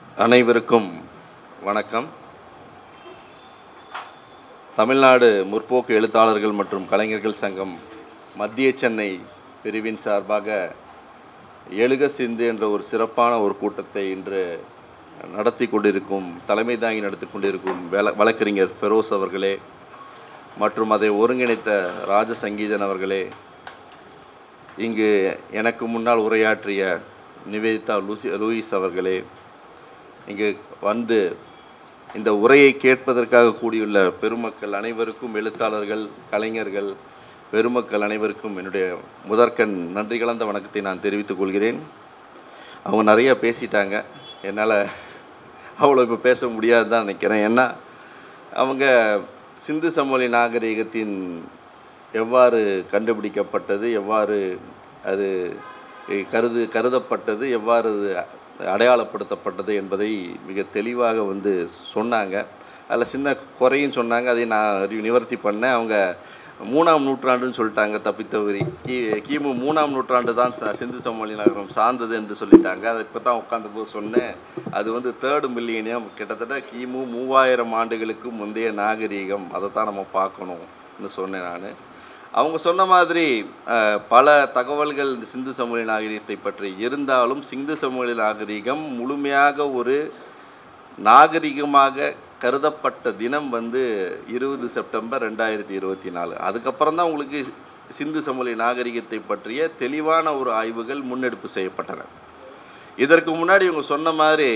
அனைவருக்கும் வணக்கம் தமிழ்நாடு முற்போக்கு எழுத்தாளர்கள் மற்றும் கலைஞர்கள் சங்கம் மத்திய சென்னை பிரிவின் சார்பாக எழுக சிந்து என்ற ஒரு சிறப்பான ஒரு கூட்டத்தை இன்று நடத்தி கொண்டிருக்கும் தலைமை தாங்கி நடத்தி கொண்டிருக்கும் வழ வழக்கறிஞர் ஃபெரோஸ் அவர்களே மற்றும் அதை ஒருங்கிணைத்த ராஜ சங்கீதன் அவர்களே இங்கு எனக்கு முன்னால் உரையாற்றிய நிவேதிதா லூசி லூயிஸ் அவர்களே இங்கு வந்து இந்த உரையை கேட்பதற்காக கூடியுள்ள பெருமக்கள் அனைவருக்கும் எழுத்தாளர்கள் கலைஞர்கள் பெருமக்கள் அனைவருக்கும் என்னுடைய முதற்கண் நன்றி கலந்த வணக்கத்தை நான் தெரிவித்துக் கொள்கிறேன் அவங்க நிறைய பேசிட்டாங்க என்னால் அவ்வளோ இப்போ பேச முடியாது தான் நினைக்கிறேன் ஏன்னா அவங்க சிந்து சமவெளி நாகரிகத்தின் எவ்வாறு கண்டுபிடிக்கப்பட்டது எவ்வாறு அது கருது கருதப்பட்டது எவ்வாறு அது அடையாளப்படுத்தப்பட்டது என்பதை மிக தெளிவாக வந்து சொன்னாங்க அதில் சின்ன குறையும் சொன்னாங்க அதை நான் ரி- நிவர்த்தி பண்ணேன் அவங்க மூணாம் நூற்றாண்டுன்னு சொல்லிட்டாங்க தப்பித்தவரி கி கிமு மூணாம் நூற்றாண்டு தான் ச- சிந்து சமவெளி நகரம் சார்ந்தது என்று சொல்லிட்டாங்க அதை இப்போ தான் உட்காந்தபோது சொன்னேன் அது வந்து தேர்டு மில்லியனியம் கிட்டத்தட்ட கிமு மூவாயிரம் ஆண்டுகளுக்கு முந்தைய நாகரீகம் அதை தான் நம்ம பார்க்கணும்னு சொன்னேன் நான் அவங்க சொன்ன மாதிரி அஹ், பல தகவல்கள் இந்த சிந்து சமவெளி நாகரிகத்தை பற்றி இருந்தாலும் சிந்து சமவெளி நாகரிகம் முழுமையாக ஒரு நாகரிகமாக கருதப்பட்ட தினம் வந்து இருபது செப்டம்பர் ரெண்டாயிரத்தி இருபத்தி நாலு அதுக்கப்புறம் தான் உங்களுக்கு சிந்து சமவெளி நாகரிகத்தை பற்றிய தெளிவான ஒரு ஆய்வுகள் முன்னெடுப்பு செய்யப்பட்டன இதற்கு முன்னாடி இவங்க சொன்ன மாதிரி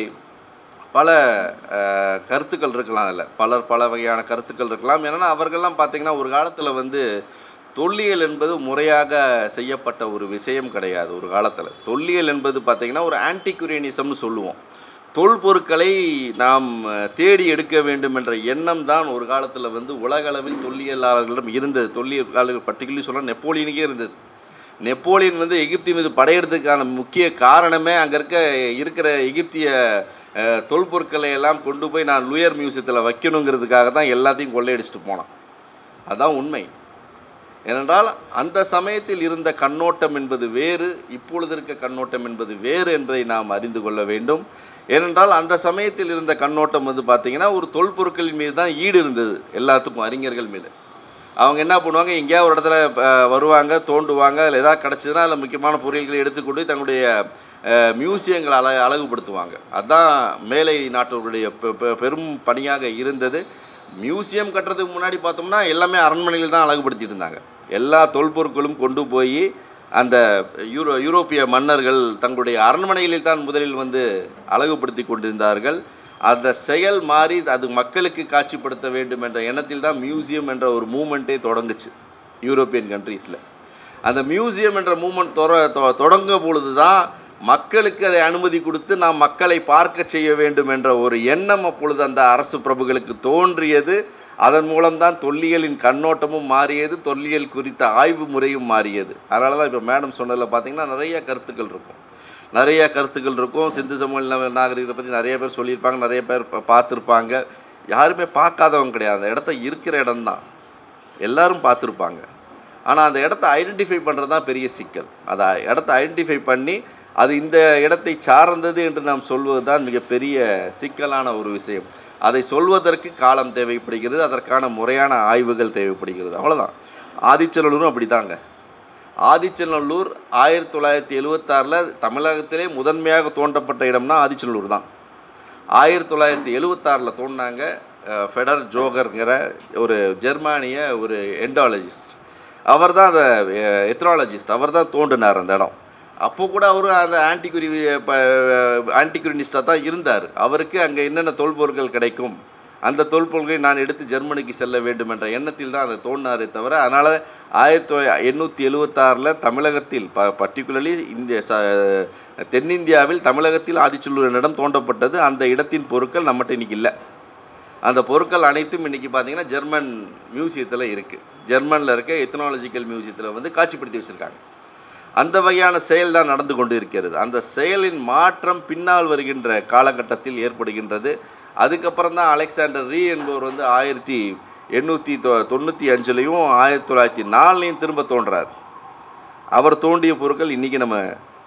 பல அஹ், கருத்துக்கள் இருக்கலாம் அதில் பலர் பல வகையான கருத்துக்கள் இருக்கலாம் ஏன்னா அவர்கள்லாம் பார்த்தீங்கன்னா ஒரு காலத்தில் வந்து தொல்லியல் என்பது முறையாக செய்யப்பட்ட ஒரு விஷயம் கிடையாது ஒரு காலத்தில் தொல்லியல் என்பது பார்த்தீங்கன்னா ஒரு ஆன்டிகுரியனிசம்னு சொல்லுவோம் தொல்பொருட்களை நாம் அஹ், தேடி எடுக்க வேண்டும் என்ற எண்ணம் தான் ஒரு காலத்தில் வந்து உலகளவில் தொல்லியலாளர்களிடம் இருந்தது தொல்லியலாளர்கள் பர்டிகுலர்லி சொல்ல நெப்போலியனுக்கே இருந்தது நெப்போலியன் வந்து எகிப்தின் மீது படையெடுத்ததுக்கான முக்கிய காரணமே அங்கே இருக்க இருக்கிற எகிப்திய அஹ், தொல்பொருட்களை எல்லாம் கொண்டு போய் நான் லூயர் மியூசியத்தில் வைக்கணுங்கிறதுக்காக தான் எல்லாத்தையும் கொள்ளையடிச்சிட்டு போனான் அதான் உண்மை ஏனென்றால் அந்த சமயத்தில் இருந்த கண்ணோட்டம் என்பது வேறு இப்பொழுது இருக்க கண்ணோட்டம் என்பது வேறு என்பதை நாம் அறிந்து கொள்ள வேண்டும் ஏனென்றால் அந்த சமயத்தில் இருந்த கண்ணோட்டம் வந்து பார்த்திங்கன்னா ஒரு தொல்பொருட்களின் மீது தான் ஈடு இருந்தது எல்லாத்துக்கும் அறிஞர்கள் மீது அவங்க என்ன பண்ணுவாங்க எங்கேயாவது ஒரு இடத்துல அஹ், வருவாங்க தோண்டுவாங்க அதில் எதாவது கிடச்சதுன்னா அதில் முக்கியமான பொருட்களை எடுத்துக்கொண்டு போய் தங்களுடைய அஹ், மியூசியங்களை அழ அழகுபடுத்துவாங்க அதுதான் மேலை நாட்டவர்களுடைய பெ- பெ- பெரும் பணியாக இருந்தது மியூசியம் கட்டுறதுக்கு முன்னாடி பார்த்தோம்னா எல்லாமே அரண்மனையில் தான் அழகுபடுத்திட்டு இருந்தாங்க எல்லா தொல்பொருட்களும் கொண்டு போய் அந்த யூரோ யூரோப்பிய மன்னர்கள் தங்களுடைய அரண்மனைகளில் தான் முதலில் வந்து அழகுபடுத்தி கொண்டிருந்தார்கள் அந்த செயல் மாறி அது மக்களுக்கு காட்சிப்படுத்த வேண்டும் என்ற எண்ணத்தில் தான் மியூசியம் என்ற ஒரு மூமெண்ட்டே தொடங்குச்சு யூரோப்பியன் கண்ட்ரீஸில் அந்த மியூசியம் என்ற மூமெண்ட் தொட தொ- தொடங்க பொழுது தான் மக்களுக்கு அதை அனுமதி கொடுத்து நாம் மக்களை பார்க்க செய்ய வேண்டும் என்ற ஒரு எண்ணம் அப்பொழுது அந்த அரசு பிரபுகளுக்கு தோன்றியது அதன் மூலம்தான் தொல்லியலின் கண்ணோட்டமும் மாறியது தொல்லியல் குறித்த ஆய்வு முறையும் மாறியது அதனால தான் இப்போ மேடம் சொன்னதில் பார்த்தீங்கன்னா நிறைய கருத்துக்கள் இருக்கும் நிறைய கருத்துக்கள் இருக்கும் சிந்து சமூக நாகரிகத்தை பற்றி நிறைய பேர் சொல்லியிருப்பாங்க நிறைய பேர் பா- பார்த்துருப்பாங்க யாருமே பார்க்காதவங்க கிடையாது அந்த இடத்த இருக்கிற இடம்தான் எல்லாரும் பார்த்துருப்பாங்க ஆனால் அந்த இடத்த ஐடென்டிஃபை பண்ணுறது தான் பெரிய சிக்கல் அதை இடத்த ஐடென்டிஃபை பண்ணி அது இந்த இடத்தை சார்ந்தது என்று நாம் சொல்வது தான் மிகப்பெரிய சிக்கலான ஒரு விஷயம் அதை சொல்வதற்கு காலம் தேவைப்படுகிறது அதற்கான முறையான ஆய்வுகள் தேவைப்படுகிறது அவ்வளோதான் ஆதிச்சநல்லூரும் அப்படி தாங்க ஆதிச்சநல்லூர் ஆயிரத்தி தொள்ளாயிரத்தி எழுவத்தாறில் தமிழகத்திலே முதன்மையாக தோண்டப்பட்ட இடம்னா ஆதிச்சநல்லூர் தான் ஆயிரத்தி தொள்ளாயிரத்தி எழுவத்தாறில் தோண்டினாங்க அஹ், ஃபெடர் ஜோகர்ங்கிற ஒரு ஜெர்மானிய ஒரு எண்டாலஜிஸ்ட் அவர் தான் அந்த எத்னாலஜிஸ்ட் அவர் தான் தோண்டினார் அந்த இடம் அப்போ கூட அவர் அந்த ஆன்டிகுரி ஆன்டிகுரினிஸ்டாக தான் இருந்தார் அவருக்கு அங்கே என்னென்ன தொல்பொருட்கள் கிடைக்கும் அந்த தொல்பொருட்களை நான் எடுத்து ஜெர்மனிக்கு செல்ல வேண்டும் என்ற எண்ணத்தில் தான் அதை தோண்டினாரே தவிர அதனால் ஆயிரத்தி தொள்ளாயிரத்தி எண்ணூற்றி எழுவத்தாறில் தமிழகத்தில் ப பர்டிகுலர்லி இந்த ச தென்னிந்தியாவில் தமிழகத்தில் ஆதிச்சல்லூர் இடம் தோண்டப்பட்டது அந்த இடத்தின் பொருட்கள் நம்மகிட்ட இன்னைக்கு இல்லை அந்த பொருட்கள் அனைத்தும் இன்றைக்கி பார்த்தீங்கன்னா ஜெர்மன் மியூசியத்தில் இருக்குது ஜெர்மனில் இருக்க எத்தனாலஜிக்கல் மியூசியத்தில் வந்து காட்சிப்படுத்தி வச்சுருக்காங்க அந்த வகையான செயல் தான் நடந்து கொண்டு இருக்கிறது அந்த செயலின் மாற்றம் பின்னால் வருகின்ற காலகட்டத்தில் ஏற்படுகின்றது அதுக்கப்புறம் தான் அலெக்சாண்டர் ரீ என்பவர் வந்து ஆயிரத்தி எண்ணூற்றி தொ தொண்ணூற்றி அஞ்சுலேயும் ஆயிரத்தி தொள்ளாயிரத்தி நாலுலேயும் திரும்ப தோன்றார் அவர் தோண்டிய பொருட்கள் இன்றைக்கி நம்ம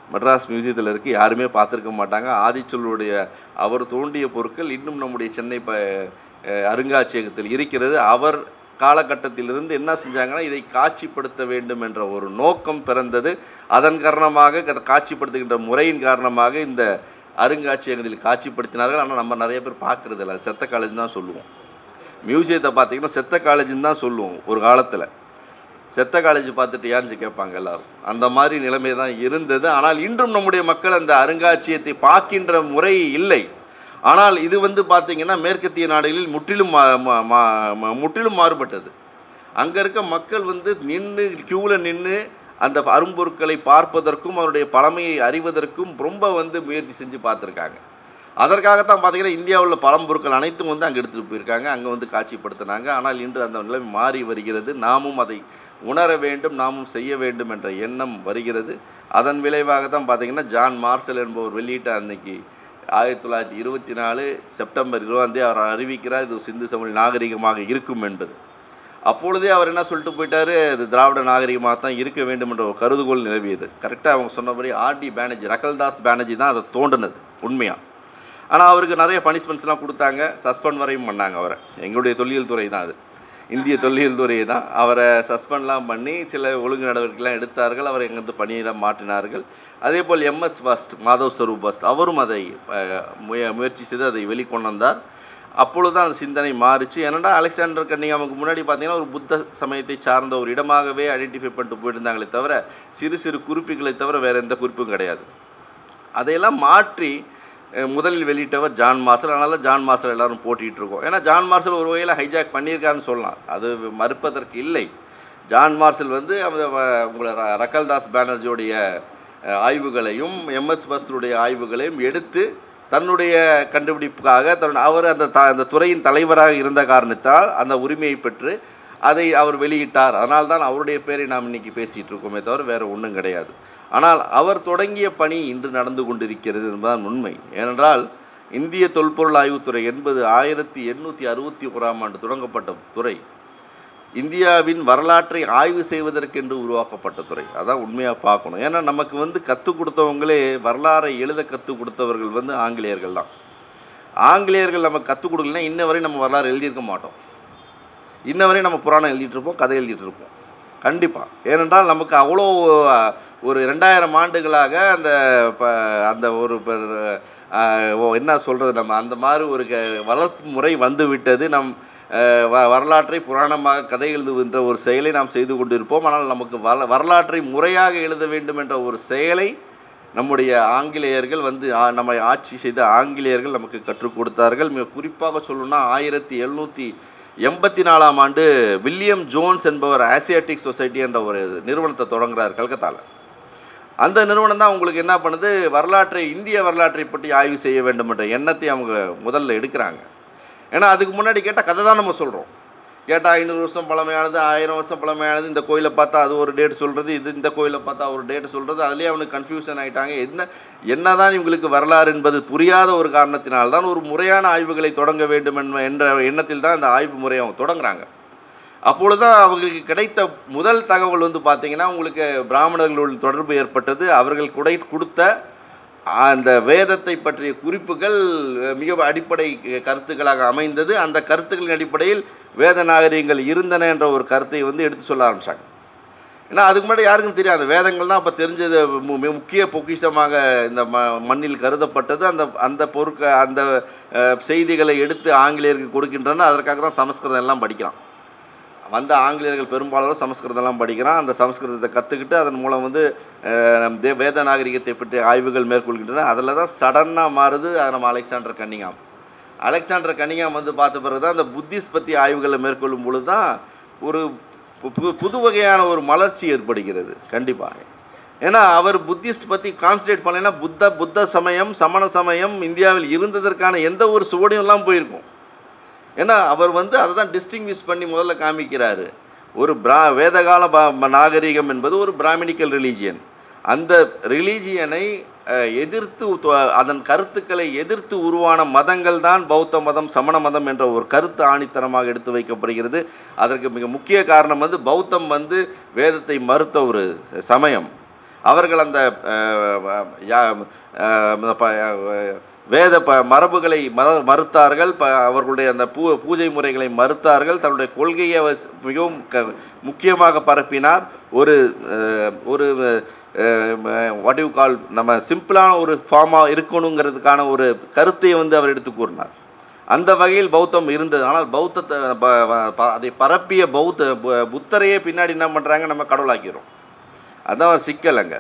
மெட்ராஸ் மியூசியத்தில் இருக்குது யாருமே பார்த்துருக்க மாட்டாங்க ஆதிச்சொல்லுடைய அவர் தோண்டிய பொருட்கள் இன்னும் நம்முடைய சென்னை ப அஹ் அருங்காட்சியகத்தில் இருக்கிறது அவர் காலகட்டத்திலிருந்து என்ன செஞ்சாங்கன்னா இதை காட்சிப்படுத்த வேண்டும் என்ற ஒரு நோக்கம் பிறந்தது அதன் காரணமாக க- காட்சிப்படுத்துகின்ற முறையின் காரணமாக இந்த அருங்காட்சியகத்தில் காட்சிப்படுத்தினார்கள் ஆனால் நம்ம நிறைய பேர் பார்க்கறது இல்லை செத்த காலேஜ் தான் சொல்லுவோம் மியூசியத்தை பார்த்தீங்கன்னா செத்த காலேஜ்னு தான் சொல்லுவோம் ஒரு காலத்தில் செத்த காலேஜ் பார்த்துட்டு யாருன்னு கேட்பாங்க எல்லாரும் அந்த மாதிரி நிலைமை தான் இருந்தது ஆனால் இன்றும் நம்முடைய மக்கள் அந்த அருங்காட்சியகத்தை பார்க்கின்ற முறை இல்லை ஆனால் இது வந்து பார்த்தீங்கன்னா மேற்கத்திய நாடுகளில் முற்றிலும் மா- மா- மா- மா- முற்றிலும் மாறுபட்டது அங்கே இருக்க மக்கள் வந்து நின்று க்யூவில் நின்று அந்த அரும்பொருட்களை பார்ப்பதற்கும் அவருடைய பழமையை அறிவதற்கும் ரொம்ப வந்து முயற்சி செஞ்சு பார்த்துருக்காங்க அதற்காகத்தான் பார்த்தீங்கன்னா இந்தியாவில் உள்ள பழம்பொருட்கள் அனைத்தும் வந்து அங்கே எடுத்துகிட்டு போயிருக்காங்க அங்கே வந்து காட்சிப்படுத்தினாங்க ஆனால் இன்று அந்த நிலைமை மாறி வருகிறது நாமும் அதை உணர வேண்டும் நாமும் செய்ய வேண்டும் என்ற எண்ணம் வருகிறது அதன் விளைவாக தான் பார்த்தீங்கன்னா ஜான் மார்சல் என்பவர் வெளியிட்ட அன்னைக்கு ஆயிரத்தி தொள்ளாயிரத்தி இருபத்தி நாலு செப்டம்பர் இருபதாம் தேதி அவர் அறிவிக்கிறார் இது சிந்து சமவெளி நாகரிகமாக இருக்கும் என்பது அப்பொழுதே அவர் என்ன சொல்லிட்டு போயிட்டாரு இது திராவிட நாகரிகமாக தான் இருக்க வேண்டும் என்ற ஒரு கருதுகோள் நிலவியது கரெக்டாக அவங்க சொன்னபடி ஆர்டி பானர்ஜி ரக்கல்தாஸ் பானர்ஜி தான் அதை தோண்டினது உண்மையாக ஆனால் அவருக்கு நிறைய பனிஷ்மெண்ட்ஸ்லாம் கொடுத்தாங்க சஸ்பெண்ட் வரையும் பண்ணாங்க அவரை எங்களுடைய தொல்லியல் துறை தான் அது இந்திய தொல்லியல் துறை தான் அவரை சஸ்பெண்ட்லாம் பண்ணி சில ஒழுங்கு நடவடிக்கைலாம் எடுத்தார்கள் அவரை எங்கேருந்து பணியிடம் மாற்றினார்கள் அதே போல் MS first Madhav Swaroop first அவரும் அதை அஹ், முய முயற்சி செய்து அதை வெளிக்கொண்டு வந்தார் அப்பொழுது தான் அந்த சிந்தனை மாறிச்சு ஏன்னா அலெக்சாண்டர் கன்னிகாமுக்கு முன்னாடி பார்த்தீங்கன்னா ஒரு புத்த சமயத்தை சார்ந்த ஒரு இடமாகவே ஐடென்டிஃபை பண்ணிட்டு போயிருந்தாங்களே தவிர சிறு சிறு குறிப்புகளை தவிர வேறு எந்த குறிப்பும் கிடையாது அதையெல்லாம் மாற்றி அஹ், முதலில் வெளியிட்டவர் ஜான் மார்சல் அதனால தான் ஜான் மார்சல் எல்லாரும் போட்டிட்டு இருக்கோம் ஏன்னா ஜான் மார்சல் ஒரு வகையில் ஹைஜாக் பண்ணியிருக்காருன்னு சொல்லலாம் அது மறுப்பதற்கு இல்லை ஜான் மார்சல் வந்து அந்த வ- உங்களை ர- ரக்கல்தாஸ் பானர்ஜியோடைய அஹ், ஆய்வுகளையும் எம்எஸ் பஸ்தருடைய ஆய்வுகளையும் எடுத்து தன்னுடைய கண்டுபிடிப்புக்காக தன் அவர் அந்த த அந்த துறையின் தலைவராக இருந்த காரணத்தால் அந்த உரிமையை பெற்று அதை அவர் வெளியிட்டார் அதனால் தான் அவருடைய பேரை நாம் இன்னைக்கு பேசிகிட்டு இருக்கோமே தவிர வேறு ஒன்றும் கிடையாது ஆனால் அவர் தொடங்கிய பணி இன்று நடந்து கொண்டிருக்கிறது என்பதுதான் உண்மை ஏனென்றால் இந்திய தொல்பொருள் ஆய்வுத்துறை என்பது ஆயிரத்தி எண்ணூற்றி அறுபத்தி ஓராம் ஆண்டு தொடங்கப்பட்ட துறை இந்தியாவின் வரலாற்றை ஆய்வு செய்வதற்கென்று உருவாக்கப்பட்ட துறை அதான் உண்மையாக பார்க்கணும் ஏன்னா நமக்கு வந்து கற்றுக் கொடுத்தவங்களே வரலாறை எழுத கற்றுக் கொடுத்தவர்கள் வந்து ஆங்கிலேயர்கள் தான் ஆங்கிலேயர்கள் நமக்கு கற்றுக் கொடுக்கலன்னா இன்ன வரை நம்ம வரலாறு எழுதியிருக்க மாட்டோம் இன்ன வரை நம்ம புராணம் எழுதிட்டு இருப்போம் கதை எழுதிட்டு இருப்போம் கண்டிப்பாக ஏனென்றால் நமக்கு அவ்வளோ அஹ், ஒரு ரெண்டாயிரம் ஆண்டுகளாக அந்த ப அந்த ஒரு ப- அஹ், ஓ, என்ன சொல்கிறது நம்ம அந்த மாதிரி ஒரு க வளர்ப்பு முறை வந்து விட்டது நம் அஹ், வ வரலாற்றை புராணமாக கதை எழுதுகின்ற ஒரு செயலை நாம் செய்து கொண்டிருப்போம் ஆனால் நமக்கு வர வரலாற்றை முறையாக எழுத வேண்டும் என்ற ஒரு செயலை நம்முடைய ஆங்கிலேயர்கள் வந்து ஆ- நம்மை ஆட்சி செய்த ஆங்கிலேயர்கள் நமக்கு கற்றுக் கொடுத்தார்கள் மிக குறிப்பாக சொல்லணும்னா ஆயிரத்தி எழுநூற்றி எண்பத்தி நாலாம் ஆண்டு வில்லியம் ஜோன்ஸ் என்பவர் ஆசியாட்டிக் சொசைட்டி என்ற ஒரு நிறுவனத்தை தொடங்குறார் கல்கத்தாவில் அந்த நிறுவனம் தான் உங்களுக்கு என்ன பண்ணுது வரலாற்றை இந்திய வரலாற்றை பற்றி ஆய்வு செய்ய வேண்டும் என்ற எண்ணத்தை அவங்க முதல்ல எடுக்கிறாங்க ஏன்னா அதுக்கு முன்னாடி கேட்டால் கதை தான் நம்ம சொல்கிறோம் கேட்டால் ஐநூறு வருஷம் பழமையானது ஆயிரம் வருஷம் பழமையானது இந்த கோயிலை பார்த்தா அது ஒரு டேட் சொல்கிறது இது இந்த கோயிலை பார்த்தா ஒரு டேட் சொல்கிறது அதுலேயே அவனுக்கு கன்ஃபியூஷன் ஆகிட்டாங்க என்ன என்னதான் இவங்களுக்கு வரலாறு என்பது புரியாத ஒரு காரணத்தினால்தான் ஒரு முறையான ஆய்வுகளை தொடங்க வேண்டும் என்ப- என்ற எண்ணத்தில் தான் அந்த ஆய்வு முறையை அவங்க தொடங்குறாங்க அப்பொழுது தான் அவங்களுக்கு கிடைத்த முதல் தகவல் வந்து பார்த்தீங்கன்னா உங்களுக்கு பிராமணர்களுடன் தொடர்பு ஏற்பட்டது அவர்கள் குடை கொடுத்த அந்த வேதத்தை பற்றிய குறிப்புகள் மிக அடிப்படை கருத்துக்களாக அமைந்தது அந்த கருத்துக்களின் அடிப்படையில் வேத நாகரிகங்கள் இருந்தன என்ற ஒரு கருத்தை வந்து எடுத்து சொல்ல ஆரம்பித்தாங்க ஏன்னா அதுக்கு முன்னாடி யாருக்கும் தெரியாது வேதங்கள் தான் அப்போ தெரிஞ்சது மு- மு- முக்கிய பொக்கிஷமாக இந்த ம மண்ணில் கருதப்பட்டது அந்த அந்த பொருட்க அந்த அஹ், செய்திகளை எடுத்து ஆங்கிலேயருக்கு கொடுக்கின்றன அதற்காக தான் சமஸ்கிருதம் எல்லாம் படிக்கிறான் வந்த ஆங்கிலேயர்கள் பெரும்பாலும் சமஸ்கிருதம்லாம் படிக்கிறான் அந்த சமஸ்கிருதத்தை கற்றுக்கிட்டு அதன் மூலம் வந்து அஹ், நம் தே வேத நாகரிகத்தை பற்றிய ஆய்வுகள் மேற்கொள்கின்றன அதில் தான் சடனாக மாறுது அது நம்ம அலெக்சாண்டர் கன்னிங்காம் அலெக்சாண்டர் கன்னிங்காம் வந்து பார்த்த பிறகு தான் அந்த புத்திஸ்ட் பற்றி ஆய்வுகளை மேற்கொள்ளும் பொழுது தான் ஒரு பு- பு- புது வகையான ஒரு மலர்ச்சி ஏற்படுகிறது கண்டிப்பாக ஏன்னா அவர் புத்திஸ்ட் பற்றி கான்சன்ட்ரேட் பண்ணலைன்னா புத்த புத்த சமயம் சமண சமயம் இந்தியாவில் இருந்ததற்கான எந்த ஒரு சுவடியெல்லாம் போயிருக்கும் ஏன்னா அவர் வந்து அதை தான் டிஸ்டிங்விஷ் பண்ணி முதல்ல காமிக்கிறாரு ஒரு பிரா வேதகால பா- நாகரிகம் என்பது ஒரு பிராமணிக்கல் ரிலீஜியன் அந்த ரிலீஜியனை எதிர்த்து து- அதன் கருத்துக்களை எதிர்த்து உருவான மதங்கள் தான் பௌத்த மதம் சமண மதம் என்ற ஒரு கருத்து ஆணித்தரமாக எடுத்து வைக்கப்படுகிறது அதற்கு மிக முக்கிய காரணம் வந்து பௌத்தம் வந்து வேதத்தை மறுத்த ஒரு சமயம் அவர்கள் அந்த அஹ், யா- அஹ், ப- அஹ், வேத ப மரபுகளை மற மறுத்தார்கள் ப அவர்களுடைய அந்த பூ பூஜை முறைகளை மறுத்தார்கள் தன்னுடைய கொள்கையை அவர் மிகவும் க முக்கியமாக பரப்பினார் ஒரு அஹ், ஒரு வாட் யூ கால் நம்ம சிம்பிளான ஒரு ஃபார்மாக இருக்கணுங்கிறதுக்கான ஒரு கருத்தை வந்து அவர் எடுத்து கூறினார் அந்த வகையில் பௌத்தம் இருந்தது ஆனால் பௌத்தத்தை ப- ப- ப- அதை பரப்பிய பௌத்த பு- புத்தரையே பின்னாடி என்ன பண்ணுறாங்க நம்ம கடவுளாக்கிறோம் அதான் ஒரு சிக்கல் அங்க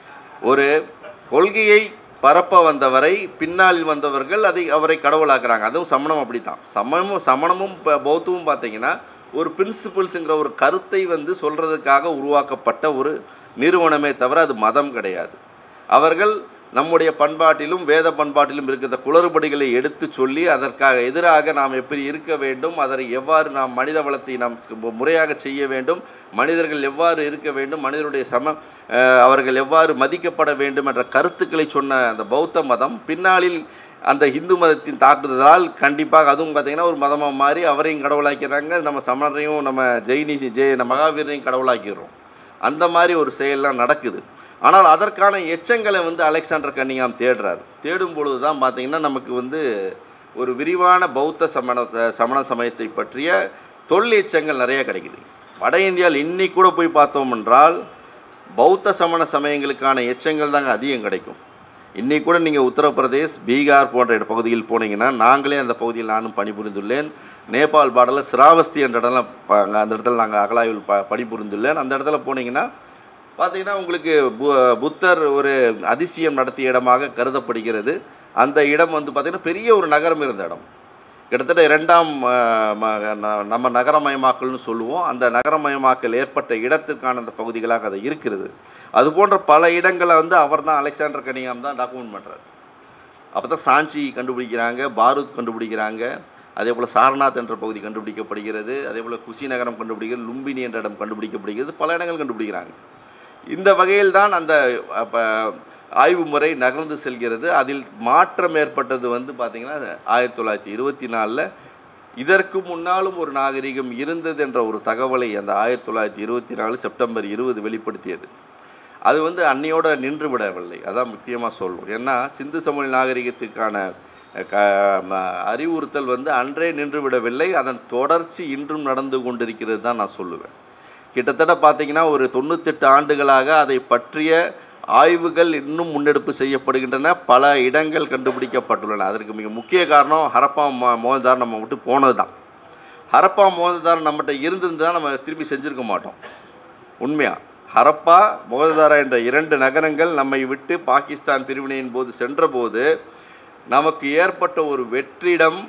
ஒரு கொள்கையை பரப்ப வந்தவரை பின்னால் வந்தவர்கள் அதை அவரை கடவுளாக்குறாங்க அதுவும் சமணம் அப்படித்தான் சமணமும் சமணமும் ப- பௌத்தமும் பார்த்தீங்கன்னா ஒரு பிரின்சிபிள்ஸுங்கிற ஒரு கருத்தை வந்து சொல்கிறதுக்காக உருவாக்கப்பட்ட ஒரு நிறுவனமே தவிர அது மதம் கிடையாது அவர்கள் நம்முடைய பண்பாட்டிலும் வேத பண்பாட்டிலும் இருக்கிற குளறுபடிகளை எடுத்து சொல்லி அதற்காக எதிராக நாம் எப்படி இருக்க வேண்டும் அதை எவ்வாறு நாம் மனித வளத்தை நாம் ஸ்- முறையாக செய்ய வேண்டும் மனிதர்கள் எவ்வாறு இருக்க வேண்டும் மனிதனுடைய சம அஹ், அவர்கள் எவ்வாறு மதிக்கப்பட வேண்டும் என்ற கருத்துக்களை சொன்ன அந்த பௌத்த மதம் பின்னாளில் அந்த இந்து மதத்தின் தாக்குதலால் கண்டிப்பாக அதுவும் பார்த்தீங்கன்னா ஒரு மதமாக மாறி அவரையும் கடவுளாக்கிறாங்க நம்ம சமணரையும் நம்ம ஜெயினி ஜெய நம்ம மகாவீரையும் கடவுளாக்கிறோம் அந்த மாதிரி ஒரு செயல்லாம் நடக்குது ஆனால் அதற்கான எச்சங்களை வந்து அலெக்சாண்டர் கன்னிங்காம் தேடுறார் தேடும் பொழுது தான் பார்த்தீங்கன்னா நமக்கு வந்து ஒரு விரிவான பௌத்த சமண சமண சமயத்தை பற்றிய தொல் எச்சங்கள் நிறைய கிடைக்குது வட இந்தியாவில் இன்னைக்கு கூட போய் பார்த்தோம் என்றால் பௌத்த சமண சமயங்களுக்கான எச்சங்கள் தாங்க அதிகம் கிடைக்கும் இன்னைக்கு கூட நீங்கள் உத்தரப்பிரதேஷ் பீகார் போன்ற இட- பகுதியில் போனீங்கன்னா நாங்களே அந்த பகுதியில் நானும் பணிபுரிந்துள்ளேன் நேபாள் பார்டரில் சிராவஸ்தி என்ற இடம்லாம் ப- அங்க அந்த இடத்துல நாங்கள் அகலாய்வில் ப பணிபுரிந்துள்ளேன் அந்த இடத்துல போனீங்கன்னா பார்த்தீங்கன்னா உங்களுக்கு பு புத்தர் ஒரு அதிசயம் நடத்திய இடமாக கருதப்படுகிறது அந்த இடம் வந்து பார்த்திங்கன்னா பெரிய ஒரு நகரம் இருந்த இடம் கிட்டத்தட்ட இரண்டாம் அஹ், ம- ந- நம்ம நகரமயமாக்கல்னு சொல்லுவோம் அந்த நகரமயமாக்கல் ஏற்பட்ட இடத்திற்கான அந்த பகுதிகளாக அது இருக்கிறது அது போன்ற பல இடங்களை வந்து அவர் தான் அலெக்சாண்டர் கனியாம் தான் டாக்குமெண்ட் பண்ணுறாரு அப்போ தான் சாஞ்சி கண்டுபிடிக்கிறாங்க பாரூத் கண்டுபிடிக்கிறாங்க அதே போல் சாரநாத் என்ற பகுதி கண்டுபிடிக்கப்படுகிறது அதே போல் குசி நகரம் கண்டுபிடிக்கிறது லும்பினி என்ற இடம் கண்டுபிடிக்கப்படுகிறது பல இடங்கள் கண்டுபிடிக்கிறாங்க இந்த வகையில் தான் அந்த அப்போ ஆய்வு முறை நகர்ந்து செல்கிறது அதில் மாற்றம் ஏற்பட்டது வந்து பார்த்திங்கன்னா ஆயிரத்தி தொள்ளாயிரத்தி இருபத்தி நாலில் இதற்கு முன்னாலும் ஒரு நாகரிகம் இருந்தது என்ற ஒரு தகவலை அந்த ஆயிரத்தி தொள்ளாயிரத்தி இருபத்தி நாலு செப்டம்பர் இருபது வெளிப்படுத்தியது அது வந்து அன்னையோட நின்று விடவில்லை அதான் முக்கியமாக சொல்லுவோம் ஏன்னா சிந்து சமவெளி நாகரிகத்துக்கான அஹ், க ம- அறிவுறுத்தல் வந்து அன்றே நின்று விடவில்லை அதன் தொடர்ச்சி இன்றும் நடந்து கொண்டிருக்கிறது தான் நான் சொல்லுவேன் கிட்டத்தட்ட பார்த்தீங்கன்னா ஒரு தொண்ணூத்தெட்டு ஆண்டுகளாக அதை பற்றிய ஆய்வுகள் இன்னும் முன்னெடுப்பு செய்யப்படுகின்றன பல இடங்கள் கண்டுபிடிக்கப்பட்டுள்ளன அதற்கு மிக முக்கிய காரணம் ஹரப்பா மோ மோகன்தார் நம்ம விட்டு போனது தான் ஹரப்பா மோகன்தார் நம்மகிட்ட இருந்திருந்தால் நம்ம திரும்பி செஞ்சுருக்க மாட்டோம் உண்மையா ஹரப்பா மோகதாரா என்ற இரண்டு நகரங்கள் நம்மை விட்டு பாகிஸ்தான் பிரிவினையின் போது சென்றபோது நமக்கு ஏற்பட்ட ஒரு வெற்றிடம்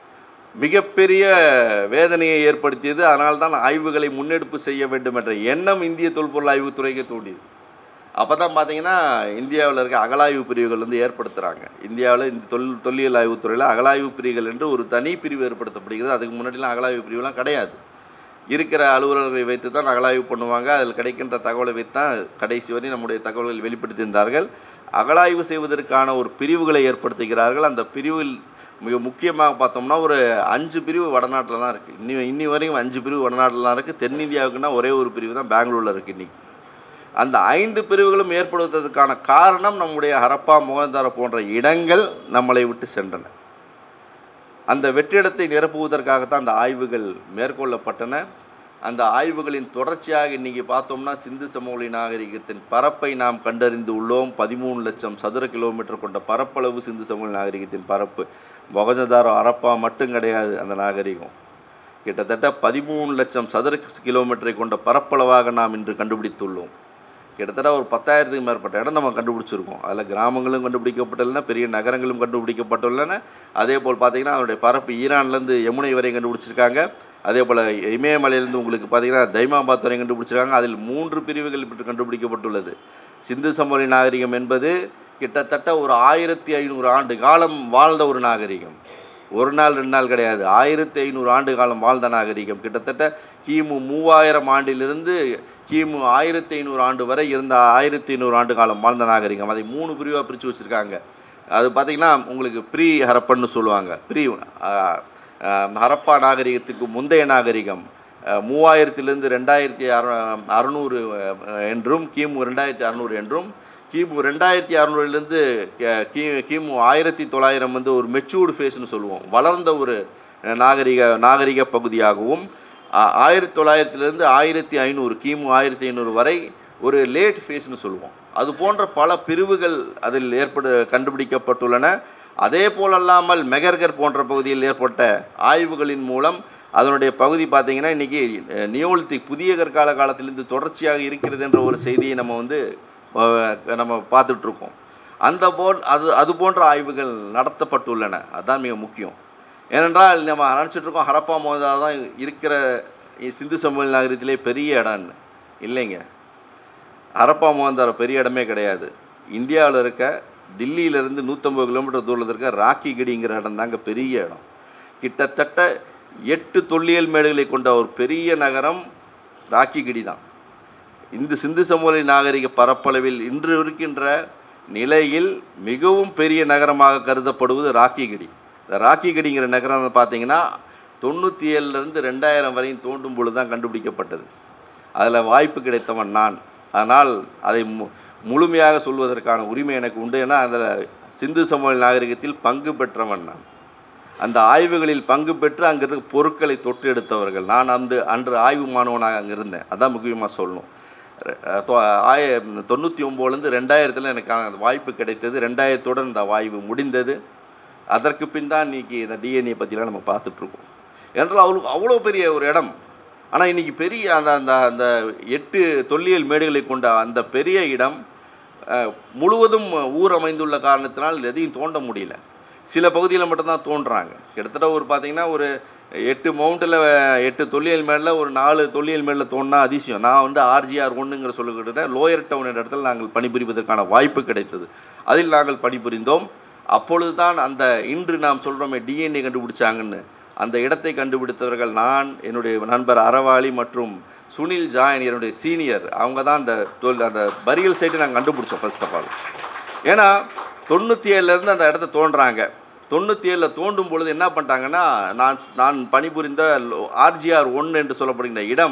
மிகப்பெரிய வேதனையை ஏற்படுத்தியது அதனால் தான் ஆய்வுகளை முன்னெடுப்பு செய்ய வேண்டும் என்ற எண்ணம் இந்திய தொல்பொருள் ஆய்வுத்துறைக்கு தூண்டியது அப்போ தான் பார்த்தீங்கன்னா இந்தியாவில் இருக்க அகலாய்வு பிரிவுகள் வந்து ஏற்படுத்துகிறாங்க இந்தியாவில் இந்த தொல் தொல்லியல் ஆய்வுத்துறையில் அகலாய்வு பிரிவுகள் என்று ஒரு தனி பிரிவு ஏற்படுத்தப்படுகிறது அதுக்கு முன்னாடிலாம் அகலாய்வு பிரிவுலாம் கிடையாது இருக்கிற அலுவலர்களை வைத்து தான் அகலாய்வு பண்ணுவாங்க அதில் கிடைக்கின்ற தகவலை வைத்து தான் கடைசி வரை நம்முடைய தகவல்கள் வெளிப்படுத்தியிருந்தார்கள் அகலாய்வு செய்வதற்கான ஒரு பிரிவுகளை ஏற்படுத்துகிறார்கள் அந்த பிரிவில் மிக முக்கியமாக பார்த்தோம்னா ஒரு அஞ்சு பிரிவு வடநாட்டில் தான் இருக்குது இன்னி இன்னி வரையும் அஞ்சு பிரிவு வடநாட்டில் தான் இருக்குது தென்னிந்தியாவுக்குன்னா ஒரே ஒரு பிரிவு தான் பெங்களூரில் இருக்குது இன்றைக்கி அந்த ஐந்து பிரிவுகளும் ஏற்படுவதற்கான காரணம் நம்முடைய ஹரப்பா மோகந்தார போன்ற இடங்கள் நம்மளை விட்டு சென்றன அந்த வெற்றிடத்தை நிரப்புவதற்காகத்தான் அந்த ஆய்வுகள் மேற்கொள்ளப்பட்டன அந்த ஆய்வுகளின் தொடர்ச்சியாக இன்றைக்கி பார்த்தோம்னா சிந்து சமவெளி நாகரிகத்தின் பரப்பை நாம் கண்டறிந்து உள்ளோம் பதிமூணு லட்சம் சதுர கிலோமீட்டர் கொண்ட பரப்பளவு சிந்து சமவெளி நாகரிகத்தின் பரப்பு மொகஜதாரோ அரப்பா மட்டும் கிடையாது அந்த நாகரிகம் கிட்டத்தட்ட பதிமூணு லட்சம் சதுர கிலோமீட்டரை கொண்ட பரப்பளவாக நாம் இன்று கண்டுபிடித்துள்ளோம் கிட்டத்தட்ட ஒரு பத்தாயிரத்துக்கு மேற்பட்ட இடம் நம்ம கண்டுபிடிச்சிருக்கோம் அதில் கிராமங்களும் கண்டுபிடிக்கப்பட்டுள்ளன பெரிய நகரங்களும் கண்டுபிடிக்கப்பட்டுள்ளன அதே போல் பார்த்தீங்கன்னா அதனுடைய பரப்பு ஈரான்லேருந்து யமுனை வரை கண்டுபிடிச்சிருக்காங்க அதே போல் இமயமலையிலேருந்து உங்களுக்கு பார்த்தீங்கன்னா தைமாபாத் வரை கண்டுபிடிச்சிருக்காங்க அதில் மூன்று பிரிவுகள் இப்படி கண்டுபிடிக்கப்பட்டுள்ளது சிந்து சமவெளி நாகரிகம் என்பது கிட்டத்தட்ட ஒரு ஆயிரத்தி ஐநூறு ஆண்டு காலம் வாழ்ந்த ஒரு நாகரிகம் ஒரு நாள் ரெண்டு நாள் கிடையாது ஆயிரத்தி ஐநூறு ஆண்டு காலம் வாழ்ந்த நாகரிகம் கிட்டத்தட்ட கிமு மூவாயிரம் ஆண்டிலிருந்து கிமு ஆயிரத்தி ஐநூறு ஆண்டு வரை இருந்த ஆயிரத்தி ஐநூறு ஆண்டு காலம் வாழ்ந்த நாகரிகம் அதை மூணு பிரிவாக பிரித்து வச்சுருக்காங்க அது பார்த்திங்கன்னா உங்களுக்கு ப்ரீ ஹரப்பன்னு சொல்லுவாங்க ப்ரீ ஹரப்பா நாகரிகத்துக்கு முந்தைய நாகரிகம் அஹ், மூவாயிரத்திலிருந்து ரெண்டாயிரத்தி அறு அறுநூறு அஹ், என்றும் கிமு ரெண்டாயிரத்தி அறநூறு என்றும் கிமு ரெண்டாயிரத்தி அறநூறுலேருந்து கி கிமு ஆயிரத்தி தொள்ளாயிரம் வந்து ஒரு மெச்சூர்டு ஃபேஸ்னு சொல்லுவோம் வளர்ந்த ஒரு அஹ், நாகரிக நாகரிக பகுதியாகவும் ஆ- ஆயிரத்தி தொள்ளாயிரத்திலிருந்து ஆயிரத்தி ஐநூறு கிமு ஆயிரத்தி ஐநூறு வரை ஒரு லேட் ஃபேஸ்னு சொல்லுவோம் அது போன்ற பல பிரிவுகள் அதில் ஏற்படு கண்டுபிடிக்கப்பட்டுள்ளன அதே போலல்லாமல் மெகர்கர் போன்ற பகுதியில் ஏற்பட்ட ஆய்வுகளின் மூலம் அதனுடைய பகுதி பார்த்தீங்கன்னா இன்றைக்கி நியோலித்திக் புதிய கற்கால காலத்திலிருந்து தொடர்ச்சியாக இருக்கிறது என்ற ஒரு செய்தியை நம்ம வந்து அஹ், நம்ம பார்த்துட்ருக்கோம் அந்த போல் அது அது போன்ற ஆய்வுகள் நடத்தப்பட்டுள்ளன அதுதான் மிக முக்கியம் ஏனென்றால் நம்ம நினச்சிட்டு இருக்கோம் ஹரப்பா மோதா தான் இருக்கிற சிந்து சமவெளி நகரத்திலே பெரிய இடம்னு இல்லைங்க ஹரப்பா மோந்தார பெரிய இடமே கிடையாது இந்தியாவில் இருக்க தில்லியிலேருந்து நூற்றம்பது கிலோமீட்டர் தூரத்தில் இருக்க ராக்கிகிடிங்கிற இடம் தாங்க பெரிய இடம் கிட்டத்தட்ட எட்டு தொல்லியல் மேடுகளை கொண்ட ஒரு பெரிய நகரம் ராக்கிகிடி தான் இந்த சிந்து சமவெளி நாகரிக பரப்பளவில் இன்று இருக்கின்ற நிலையில் மிகவும் பெரிய நகரமாக கருதப்படுவது ராக்கிகிடி இந்த ராக்கிகிடிங்கிற நகரம் பார்த்தீங்கன்னா தொண்ணூற்றி ஏழுலேருந்து ரெண்டாயிரம் வரையும் தோண்டும் பொழுது தான் கண்டுபிடிக்கப்பட்டது அதில் வாய்ப்பு கிடைத்தவன் நான் அதனால் அதை மு முழுமையாக சொல்வதற்கான உரிமை எனக்கு உண்டு ஏன்னா அதில் சிந்து சமவெளி நாகரிகத்தில் பங்கு பெற்றவன் நான் அந்த ஆய்வுகளில் பங்கு பெற்று அங்கே இருக்க பொருட்களை தொட்டு எடுத்தவர்கள் நான் அந்த அன்று ஆய்வு மாணவனாக அங்கே இருந்தேன் அதான் முக்கியமாக சொல்லணும் ரெ- தொ- ஆய தொண்ணூற்றி ஒம்போதுலேருந்து ரெண்டாயிரத்தில் எனக்கு அந்த வாய்ப்பு கிடைத்தது ரெண்டாயிரத்துடன் இந்த ஆய்வு முடிந்தது அதற்கு பின் தான் இன்றைக்கி இந்த டிஎன்ஏ பற்றிலாம் நம்ம பார்த்துட்ருக்கோம் என்றால் அவ்வளோ அவ்வளோ பெரிய ஒரு இடம் ஆனால் இன்றைக்கி பெரிய அந்த அந்த அந்த எட்டு தொல்லியல் மேடுகளை கொண்ட அந்த பெரிய இடம் அஹ், முழுவதும் ஊர் அமைந்துள்ள காரணத்தினால் எதையும் தோண்ட முடியல சில பகுதியில் மட்டும்தான் தோன்றுறாங்க கிட்டத்தட்ட ஒரு பார்த்தீங்கன்னா ஒரு எட்டு மவுண்ட்டில் எட்டு தொல்லியல் மேலில் ஒரு நாலு தொல்லியல் மேலில் தோணுனா அதிசயம் நான் வந்து ஆர்ஜிஆர் ஒன்றுங்கிற சொல்லிக்கிட்ட லோயர் டவுன் என்ற இடத்துல நாங்கள் பணிபுரிவதற்கான வாய்ப்பு கிடைத்தது அதில் நாங்கள் பணிபுரிந்தோம் அப்பொழுது தான் அந்த இன்று நாம் சொல்கிறோமே டிஎன்ஏ கண்டுபிடிச்சாங்கன்னு அந்த இடத்தை கண்டுபிடித்தவர்கள் நான் என்னுடைய நண்பர் அறவாளி மற்றும் சுனில் ஜாயின் என்னுடைய சீனியர் அவங்க தான் அந்த தொல் அந்த பரியல் சைட்டை நாங்கள் கண்டுபிடிச்சோம் ஃபர்ஸ்ட் ஆஃப் ஆல் ஏன்னா தொண்ணூற்றி ஏழுலேருந்து அந்த இடத்த தோன்றாங்க தொண்ணூற்றி ஏழில் தோண்டும் பொழுது என்ன பண்ணிட்டாங்கன்னா நான் நான் பணிபுரிந்த ஆர்ஜிஆர் ஒன் என்று சொல்லப்படுகின்ற இடம்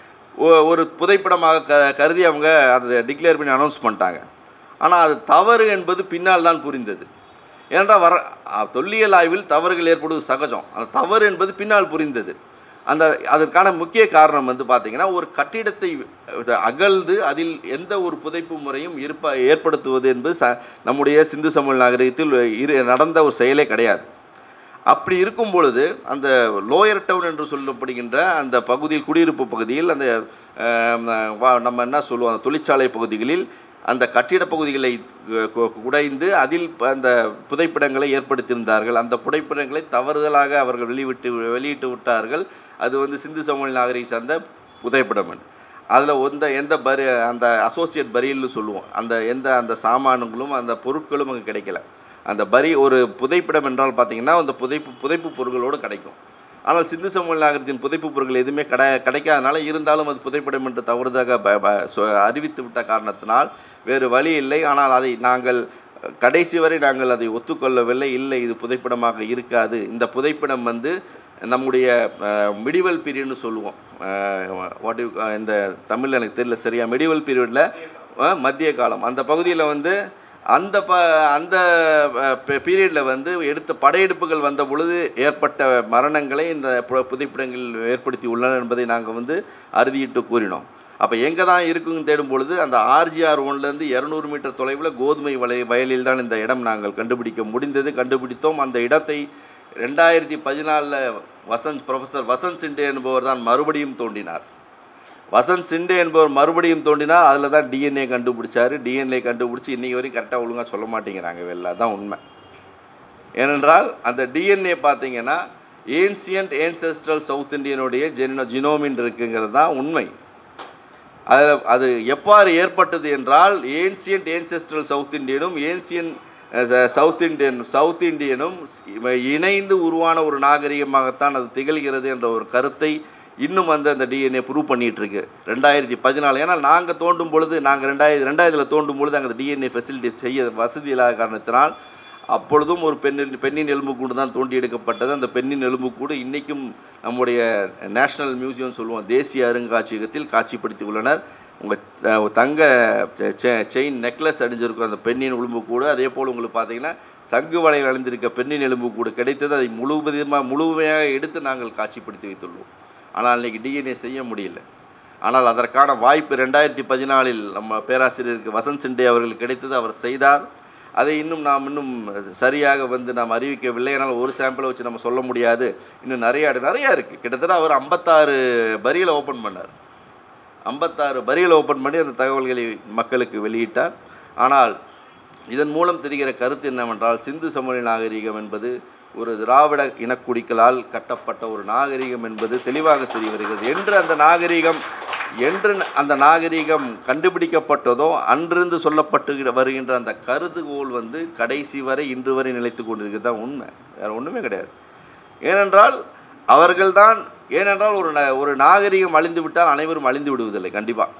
ஒ- ஒரு புதைப்படமாக க கருதி அவங்க அதை டிக்ளேர் பண்ணி அனௌன்ஸ் பண்ணிட்டாங்க ஆனால் அது தவறு என்பது பின்னால் தான் புரிந்தது ஏனென்றால் வர அ, தொல்லியல் ஆய்வில் தவறுகள் ஏற்படுவது சகஜம் அந்த தவறு என்பது பின்னால் புரிந்தது அந்த அதற்கான முக்கிய காரணம் வந்து பார்த்திங்கன்னா ஒரு கட்டிடத்தை இது அகழ்ந்து அதில் எந்த ஒரு புதைப்பு முறையும் இருப்ப ஏற்படுத்துவது என்பது ச நம்முடைய சிந்து சமவெளி நாகரிகத்தில் இரு நடந்த ஒரு செயலே கிடையாது அப்படி இருக்கும் பொழுது அந்த லோயர் டவுன் என்று சொல்லப்படுகின்ற அந்த பகுதியில் குடியிருப்பு பகுதியில் அந்த அஹ், வா- நம்ம என்ன சொல்லுவோம் அந்த தொழிற்சாலை பகுதிகளில் அந்த கட்டிட பகுதிகளை கு- கு- குடைந்து அதில் ப- அந்த புதைப்பிடங்களை ஏற்படுத்தியிருந்தார்கள் அந்த புதைப்பிடங்களை தவறுதலாக அவர்கள் வெளிவிட்டு வெளியிட்டு விட்டார்கள் அது வந்து சிந்து சமவெளி நாகரிக சார்ந்த புதைப்பிடம் அதில் எந்த எந்த பரி அந்த அசோசியேட் பரியல்னு சொல்லுவோம் அந்த எந்த அந்த சாமான்களும் அந்த பொருட்களும் அங்கே கிடைக்கல அந்த பரி ஒரு புதைப்பிடம் என்றால் பார்த்தீங்கன்னா அந்த புதைப்பு புதைப்பு பொருட்களோடு கிடைக்கும் ஆனால் சிந்து சமவெளி நாகரிகத்தின் புதைப்பு பொருட்கள் எதுவுமே கிடை கிடைக்காதனால இருந்தாலும் அது புதைப்பிடம் என்று தவறுதாக ப ப- சொ- அறிவித்து விட்ட காரணத்தினால் வேறு வழி இல்லை ஆனால் அதை நாங்கள் கடைசி வரை நாங்கள் அதை ஒத்துக்கொள்ளவில்லை இல்லை இது புதைப்படமாக இருக்காது இந்த புதைப்படம் வந்து நம்முடைய மிடிவல் பீரியட்னு சொல்லுவோம் வாட் இந்த தமிழில் எனக்கு தெரியல சரியா மிடிவல் பீரியடில் மத்திய காலம் அந்த பகுதியில் வந்து அந்த ப அந்த பீரியடில் வந்து எடுத்த படையெடுப்புகள் வந்த பொழுது ஏற்பட்ட மரணங்களை இந்த பு- புதைப்பிடங்கள் ஏற்படுத்தி உள்ளன என்பதை நாங்கள் வந்து அறுதியிட்டு கூறினோம் அப்போ எங்கே தான் இருக்குன்னு தேடும் பொழுது அந்த ஆர்ஜிஆர் ஒன்லேருந்து இரநூறு மீட்டர் தொலைவில் கோதுமை வலை வயலில் தான் இந்த இடம் நாங்கள் கண்டுபிடிக்க முடிந்தது கண்டுபிடித்தோம் அந்த இடத்தை ரெண்டாயிரத்தி பதினாலில் வசந்த் ப்ரொஃபஸர் வசந்த் சிண்டே என்பவர் தான் மறுபடியும் தோண்டினார் வசந்த் சிண்டே என்பவர் மறுபடியும் தோண்டினார் அதில் தான் டிஎன்ஏ கண்டுபிடிச்சாரு டிஎன்ஏ கண்டுபிடிச்சி இன்றைக்கி வரைக்கும் கரெக்டாக ஒழுங்காக சொல்ல மாட்டேங்கிறாங்க வெளில அதான் உண்மை ஏனென்றால் அந்த டிஎன்ஏ பார்த்தீங்கன்னா ஏன்சியன்ட் ஏன்செஸ்ட்ரல் சவுத் இந்தியனுடைய ஜெனோ ஜினோமின் இருக்குங்கிறது தான் உண்மை அது அது எவ்வாறு ஏற்பட்டது என்றால் ஏன்சியன்ட் ஏன்செஸ்ட்ரல் சவுத் இந்தியனும் ஏன்சியன் சவுத் இந்தியன் சவுத் இந்தியனும் இவ- இணைந்து உருவான ஒரு நாகரிகமாகத்தான் அது திகழ்கிறது என்ற ஒரு கருத்தை இன்னும் வந்து அந்த டிஎன்ஏ ப்ரூவ் பண்ணிட்டு இருக்கு ரெண்டாயிரத்தி பதினாலு ஏன்னா நாங்கள் தோண்டும் பொழுது நாங்கள் ரெண்டாயிரத்தி ரெண்டாயிரத்தில் தோண்டும் பொழுது அங்கே டிஎன்ஏ ஃபெசிலிட்டி செய்ய வசதி இல்லாத காரணத்தினால் அப்பொழுதும் ஒரு பெண்ணின் பெண்ணின் எலும்புக்கூடு தான் தோண்டி எடுக்கப்பட்டது அந்த பெண்ணின் எலும்புக்கூடு இன்றைக்கும் நம்முடைய நேஷனல் மியூசியம் சொல்லுவோம் தேசிய அருங்காட்சியகத்தில் காட்சிப்படுத்தி உள்ளனர் உங்கள் தங்க செயின் நெக்லஸ் அணிஞ்சிருக்கும் அந்த பெண்ணின் எலும்புக்கூடு அதே போல் உங்களுக்கு பார்த்தீங்கன்னா சங்கு வளையல் அணிந்திருக்க பெண்ணின் எலும்புக்கூடு கிடைத்தது அதை முழுவதுமாக முழுமையாக எடுத்து நாங்கள் காட்சிப்படுத்தி வைத்துள்ளோம் ஆனால் இன்றைக்கி டிஎன்ஏ செய்ய முடியல ஆனால் அதற்கான வாய்ப்பு ரெண்டாயிரத்தி பதினாலில் நம்ம பேராசிரியருக்கு வசந்த் சிண்டே அவர்கள் கிடைத்தது அவர் செய்தார் அதை இன்னும் நாம் இன்னும் சரியாக வந்து நாம் அறிவிக்கவில்லை ஆனால் ஒரு சாம்பிளை வச்சு நம்ம சொல்ல முடியாது இன்னும் நிறைய நிறையா இருக்குது கிட்டத்தட்ட அவர் ஐம்பத்தாறு பரியில் ஓப்பன் பண்ணார் ஐம்பத்தாறு பரியில் ஓப்பன் பண்ணி அந்த தகவல்களை மக்களுக்கு வெளியிட்டார் ஆனால் இதன் மூலம் தெரிகிற கருத்து என்னவென்றால் சிந்து சமவெளி நாகரிகம் என்பது ஒரு திராவிட இனக்குடிகளால் கட்டப்பட்ட ஒரு நாகரிகம் என்பது தெளிவாக தெரிய வருகிறது என்று அந்த நாகரிகம் என்று அந்த நாகரிகம் கண்டுபிடிக்கப்பட்டதோ அன்றிருந்து சொல்லப்பட்டு வருகின்ற அந்த கருதுகோள் வந்து கடைசி வரை இன்று வரை நிலைத்து கொண்டிருக்கிறது தான் உண்மை வேறு ஒன்றுமே கிடையாது ஏனென்றால் அவர்கள்தான் ஏனென்றால் ஒரு ந ஒரு நாகரிகம் அழிந்து விட்டால் அனைவரும் அழிந்து விடுவதில்லை கண்டிப்பாக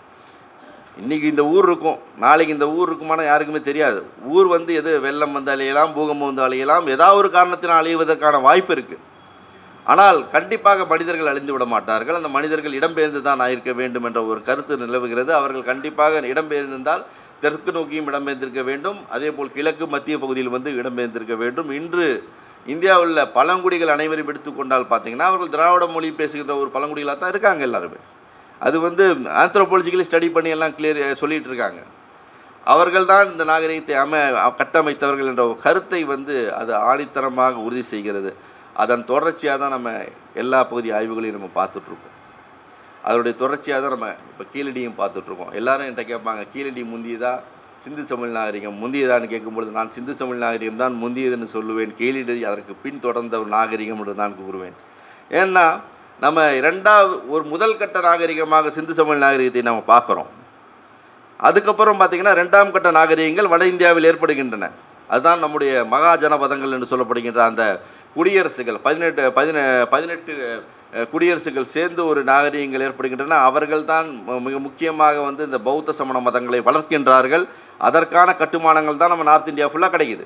இன்றைக்கி இந்த ஊர் இருக்கும் நாளைக்கு இந்த ஊர் இருக்குமானா யாருக்குமே தெரியாது ஊர் வந்து எது வெள்ளம் வந்து அழியலாம் பூகம்பம் வந்து அழியலாம் ஏதாவது ஒரு காரணத்தினால் அழிவதற்கான வாய்ப்பு இருக்குது ஆனால் கண்டிப்பாக மனிதர்கள் அழிந்து விட மாட்டார்கள் அந்த மனிதர்கள் இடம்பெயர்ந்து தான் இருக்க வேண்டும் என்ற ஒரு கருத்து நிலவுகிறது அவர்கள் கண்டிப்பாக இடம்பெயர்ந்திருந்தால் தெற்கு நோக்கியும் இடம்பெயர்ந்திருக்க வேண்டும் அதே போல் கிழக்கு மத்திய பகுதியில் வந்து இடம்பெயர்ந்திருக்க வேண்டும் இன்று இந்தியாவில் உள்ள பழங்குடிகள் அனைவரும் எடுத்துக்கொண்டால் பார்த்தீங்கன்னா அவர்கள் திராவிட மொழி பேசுகின்ற ஒரு பழங்குடிகளாக தான் இருக்காங்க எல்லாருமே அது வந்து ஆந்த்ரோபாலஜிக்கலி ஸ்டடி பண்ணி எல்லாம் கிளியர் சொல்லிகிட்டு இருக்காங்க அவர்கள் தான் இந்த நாகரிகத்தை அம கட்டமைத்தவர்கள் என்ற ஒரு கருத்தை வந்து அது ஆணித்தரமாக உறுதி செய்கிறது அதன் தொடர்ச்சியாக தான் நம்ம எல்லா பகுதி ஆய்வுகளையும் நம்ம பார்த்துட்ருக்கோம் அதனுடைய தொடர்ச்சியாக தான் நம்ம இப்போ கீழடியும் பார்த்துட்ருக்கோம் எல்லாரும் என்கிட்ட கேட்பாங்க கீழடி முந்தியதா சிந்து தமிழ் நாகரிகம் முந்தியதான்னு கேட்கும்பொழுது நான் சிந்து தமிழ் நாகரிகம் தான் முந்தியதுன்னு சொல்லுவேன் கீழடி அதற்கு பின் தொடர்ந்த ஒரு நாகரிகம் என்று தான் கூறுவேன் ஏன்னா நம்ம இரண்டாவது ஒரு முதல் கட்ட நாகரிகமாக சிந்து சமவெளி நாகரிகத்தை நம்ம பார்க்குறோம் அதுக்கப்புறம் பார்த்திங்கன்னா ரெண்டாம் கட்ட நாகரிகங்கள் வட இந்தியாவில் ஏற்படுகின்றன அதுதான் நம்முடைய மகா ஜனபதங்கள் என்று சொல்லப்படுகின்ற அந்த குடியரசுகள் பதினெட்டு பதின பதினெட்டு குடியரசுகள் சேர்ந்து ஒரு நாகரிகங்கள் ஏற்படுகின்றன அவர்கள்தான் மிக முக்கியமாக வந்து இந்த பௌத்த சமண மதங்களை வளர்க்கின்றார்கள் அதற்கான கட்டுமானங்கள் தான் நம்ம நார்த் இந்தியா ஃபுல்லாக கிடைக்குது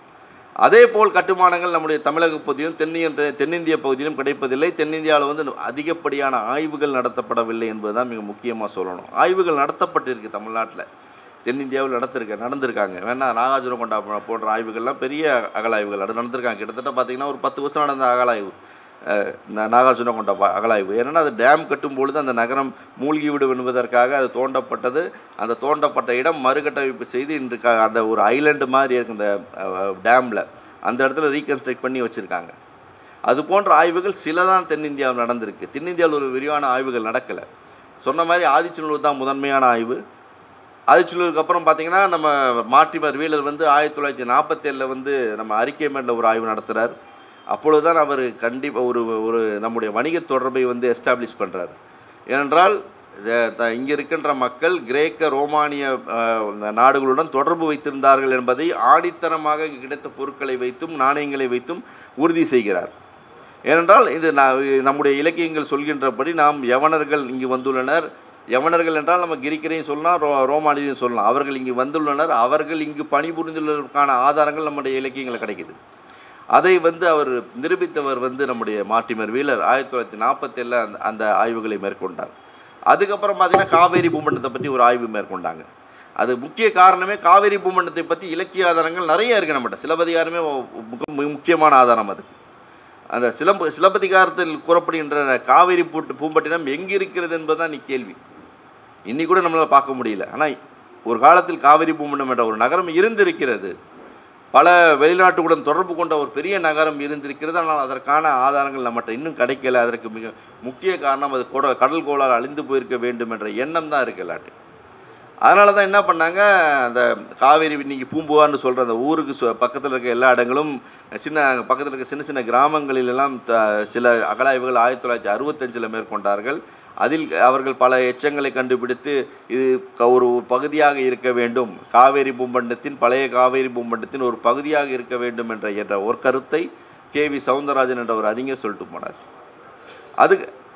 அதே போல் கட்டுமானங்கள் நம்முடைய தமிழக பகுதியிலும் தென்னிய தென்னிந்திய பகுதியிலும் கிடைப்பதில்லை தென்னிந்தியாவில் வந்து அதிகப்படியான ஆய்வுகள் நடத்தப்படவில்லை என்பதுதான் மிக முக்கியமாக சொல்லணும் ஆய்வுகள் நடத்தப்பட்டிருக்கு தமிழ்நாட்டில் தென்னிந்தியாவில் நடத்திருக்க நடந்திருக்காங்க வேணா நாகார்ஜுன கொண்டா போன்ற ஆய்வுகள்லாம் பெரிய அகலாய்வுகள் அது நடந்திருக்காங்க கிட்டத்தட்ட பார்த்திங்கன்னா ஒரு பத்து வருஷம் நடந்த அகலாய்வு நாகார்ஜுன கொண்ட அகலாய்வு ஏன்னா அது டேம் கட்டும்பொழுது அந்த நகரம் மூழ்கிவிடும் என்பதற்காக அது தோண்டப்பட்டது அந்த தோண்டப்பட்ட இடம் மறுகட்டமைப்பு செய்து இன்று க அந்த ஒரு ஐலண்டு மாதிரி இருக்கு இந்த டேமில் அந்த இடத்துல ரீகன்ஸ்ட்ரக்ட் பண்ணி வச்சுருக்காங்க அது போன்ற ஆய்வுகள் சில தான் தென்னிந்தியாவில் நடந்திருக்கு தென்னிந்தியாவில் ஒரு விரிவான ஆய்வுகள் நடக்கலை சொன்ன மாதிரி ஆதிச்சநல்லூர் தான் முதன்மையான ஆய்வு ஆதிச்சநல்லூருக்கு அப்புறம் பார்த்திங்கன்னா நம்ம மாட்டிமர் வீலர் வந்து ஆயிரத்தி தொள்ளாயிரத்தி நாற்பத்தேழில் வந்து நம்ம அறிக்கை மேலில் ஒரு ஆய்வு நடத்துகிறார் அப்பொழுது தான் அவர் கண்டிப்பாக ஒரு ஒரு நம்முடைய வணிக தொடர்பை வந்து எஸ்டாப்ளிஷ் பண்ணுறார் ஏனென்றால் இங்கே இருக்கின்ற மக்கள் கிரேக்க ரோமானிய நாடுகளுடன் தொடர்பு வைத்திருந்தார்கள் என்பதை ஆடித்தனமாக கிடைத்த பொருட்களை வைத்தும் நாணயங்களை வைத்தும் உறுதி செய்கிறார் ஏனென்றால் இது நம்முடைய இலக்கியங்கள் சொல்கின்றபடி நாம் யவனர்கள் இங்கு வந்துள்ளனர் யவனர்கள் என்றால் நம்ம கிரிக்கரையும் சொல்லலாம் ரோ ரோமானியரையும் சொல்லலாம் அவர்கள் இங்கு வந்துள்ளனர் அவர்கள் இங்கு பணிபுரிந்துள்ளதற்கான ஆதாரங்கள் நம்முடைய இலக்கியங்களில் கிடைக்குது அதை வந்து அவர் நிரூபித்தவர் வந்து நம்முடைய மாட்டிமர் வீலர் ஆயிரத்தி தொள்ளாயிரத்தி நாற்பத்தேழில் அந்த அந்த ஆய்வுகளை மேற்கொண்டார் அதுக்கப்புறம் பார்த்திங்கன்னா காவேரி பூமண்டத்தை பற்றி ஒரு ஆய்வு மேற்கொண்டாங்க அது முக்கிய காரணமே காவேரி பூமண்டத்தை பற்றி இலக்கிய ஆதாரங்கள் நிறைய இருக்குது நம்மகிட்ட சிலப்பதிகாரமே முக்கியமான ஆதாரம் அது அந்த சிலம்பு சிலப்பதிகாரத்தில் கூறப்படுகின்ற காவேரி பூட்டு பூம்பட்டினம் எங்கே இருக்கிறது என்பதுதான் நீ கேள்வி இன்னி கூட நம்மளால் பார்க்க முடியல ஆனால் ஒரு காலத்தில் காவிரி பூமண்டம் என்ற ஒரு நகரம் இருந்திருக்கிறது பல வெளிநாட்டுடன் தொடர்பு கொண்ட ஒரு பெரிய நகரம் இருந்திருக்கிறது ஆனால் அதற்கான ஆதாரங்கள் நம்மகிட்ட இன்னும் கிடைக்கல அதற்கு மிக முக்கிய காரணம் அது கூட கடல் கோளால் அழிந்து போயிருக்க வேண்டும் என்ற எண்ணம் தான் இருக்குது எல்லாட்டு அதனால தான் என்ன பண்ணாங்க அந்த காவேரி இன்னைக்கு பூம்புவார்னு சொல்கிற அந்த ஊருக்கு சு பக்கத்தில் இருக்க எல்லா இடங்களும் சின்ன பக்கத்தில் இருக்க சின்ன சின்ன கிராமங்களிலெல்லாம் த சில அகலாய்வுகள் ஆயிரத்தி தொள்ளாயிரத்தி அறுபத்தஞ்சில் மேற்கொண்டார்கள் அதில் அவர்கள் பல எச்சங்களை கண்டுபிடித்து இது ஒரு பகுதியாக இருக்க வேண்டும் காவேரி பூம்பண்டத்தின் பழைய காவேரி பூம்பண்டத்தின் ஒரு பகுதியாக இருக்க வேண்டும் என்ற என்ற ஒரு கருத்தை கே வி சவுந்தரராஜன் என்ற ஒரு அறிஞர் சொல்லிட்டு போனார் அது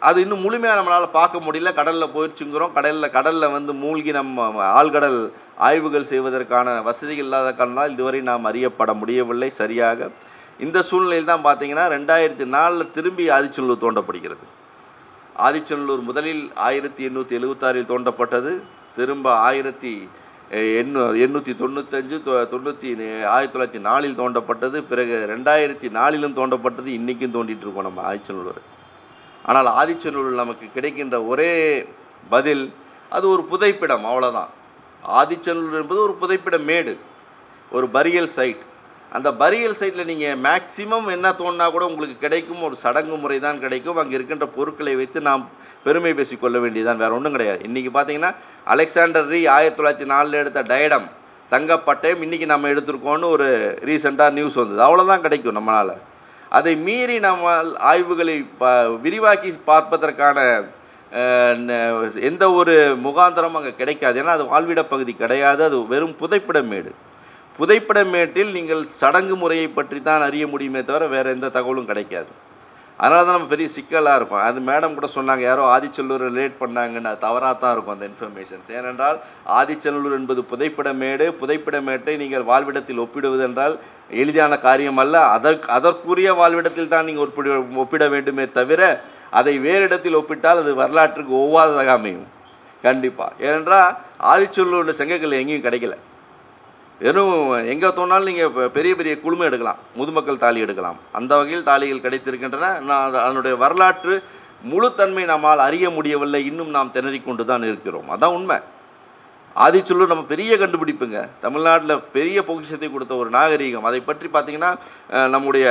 அது இன்னும் முழுமையாக நம்மளால் பார்க்க முடியல கடலில் போயிடுச்சுங்கிறோம் கடலில் கடலில் வந்து மூழ்கி நம்ம ஆழ்கடல் ஆய்வுகள் செய்வதற்கான வசதிகள் இல்லாத காரணத்தால் இதுவரை நாம் அறியப்பட முடியவில்லை சரியாக இந்த சூழ்நிலையில் தான் பார்த்தீங்கன்னா ரெண்டாயிரத்தி நாலில் திரும்பி ஆதிச்சநல்லூர் தோண்டப்படுகிறது ஆதிச்சநல்லூர் முதலில் ஆயிரத்தி எண்ணூற்றி எழுபத்தாறில் தோண்டப்பட்டது திரும்ப ஆயிரத்தி எண்ணூ எண்ணூற்றி தொண்ணூத்தஞ்சு தொ- தொண்ணூற்றி ஆயிரத்தி தொள்ளாயிரத்தி நாலில் தோண்டப்பட்டது பிறகு ரெண்டாயிரத்தி நாலிலும் தோண்டப்பட்டது இன்றைக்கும் தோண்டிட்டு இருக்கோம் நம்ம ஆதிச்சநல்லூர் ஆனால் ஆதிச்சநல்லூர் நமக்கு கிடைக்கின்ற ஒரே பதில் அது ஒரு புதைப்பிடம் அவ்வளோதான் ஆதிச்சநல்லூர் என்பது ஒரு புதைப்பிட மேடு ஒரு பரியல் சைட் அந்த பரியல் சைட்டில் நீங்கள் மேக்ஸிமம் என்ன தோணுனா கூட உங்களுக்கு கிடைக்கும் ஒரு சடங்கு முறை தான் கிடைக்கும் அங்கே இருக்கின்ற பொருட்களை வைத்து நாம் பெருமை பேசிக்கொள்ள வேண்டியதுதான் வேறு ஒன்றும் கிடையாது இன்றைக்கி பார்த்தீங்கன்னா அலெக்சாண்டர் ரீ ஆயிரத்தி தொள்ளாயிரத்தி நாலில் எடுத்த டயடம் தங்கப்பட்டயம் இன்றைக்கி நம்ம எடுத்திருக்கோம்னு ஒரு ரீசெண்டாக நியூஸ் வந்தது அவ்வளோதான் கிடைக்கும் நம்மளால் அதை மீறி நம்ம ஆய்வுகளை ப விரிவாக்கி பார்ப்பதற்கான அஹ், ந- எந்த ஒரு முகாந்திரமும் அங்கே கிடைக்காது ஏன்னா அது வாழ்விட பகுதி கிடையாது அது வெறும் புதைப்பிடமேடு புதைப்பிடமேட்டில் நீங்கள் சடங்கு முறையை பற்றி தான் அறிய முடியுமே தவிர வேறு எந்த தகவலும் கிடைக்காது அதனால தான் நம்ம பெரிய சிக்கலாக இருக்கும் அது மேடம் கூட சொன்னாங்க யாரோ ஆதிச்செல்லூர் ரிலேட் பண்ணாங்கன்னு அது தவறாக தான் இருக்கும் அந்த இன்ஃபர்மேஷன்ஸ் ஏனென்றால் ஆதிச்செல்லூர் என்பது புதைப்பிடமேடு புதைப்பிடமேட்டை நீங்கள் வாழ்விடத்தில் ஒப்பிடுவது என்றால் எளிதான காரியம் அல்ல அதற்கு அதற்குரிய வாழ்விடத்தில் தான் நீங்கள் ஒப்பிட ஒப்பிட வேண்டுமே தவிர அதை வேறு இடத்தில் ஒப்பிட்டால் அது வரலாற்றுக்கு ஒவ்வாததாக அமையும் கண்டிப்பாக ஏனென்றால் ஆதிச்செல்லூரில் செங்கக்கல் எங்கேயும் கிடைக்கல வெறும் எங்கே தோணாலும் நீங்கள் பெரிய பெரிய குழுமை எடுக்கலாம் முதுமக்கள் தாலி எடுக்கலாம் அந்த வகையில் தாலிகள் கிடைத்திருக்கின்றன நான் அது- அதனுடைய வரலாற்று முழுத்தன்மை நம்மால் அறிய முடியவில்லை இன்னும் நாம் திணறிக் கொண்டு தான் இருக்கிறோம் அதான் உண்மை ஆதிச்சொல்லூர் நம்ம பெரிய கண்டுபிடிப்புங்க தமிழ்நாட்டில் பெரிய பொக்கிஷத்தை கொடுத்த ஒரு நாகரீகம் அதை பற்றி பார்த்தீங்கன்னா அஹ், நம்முடைய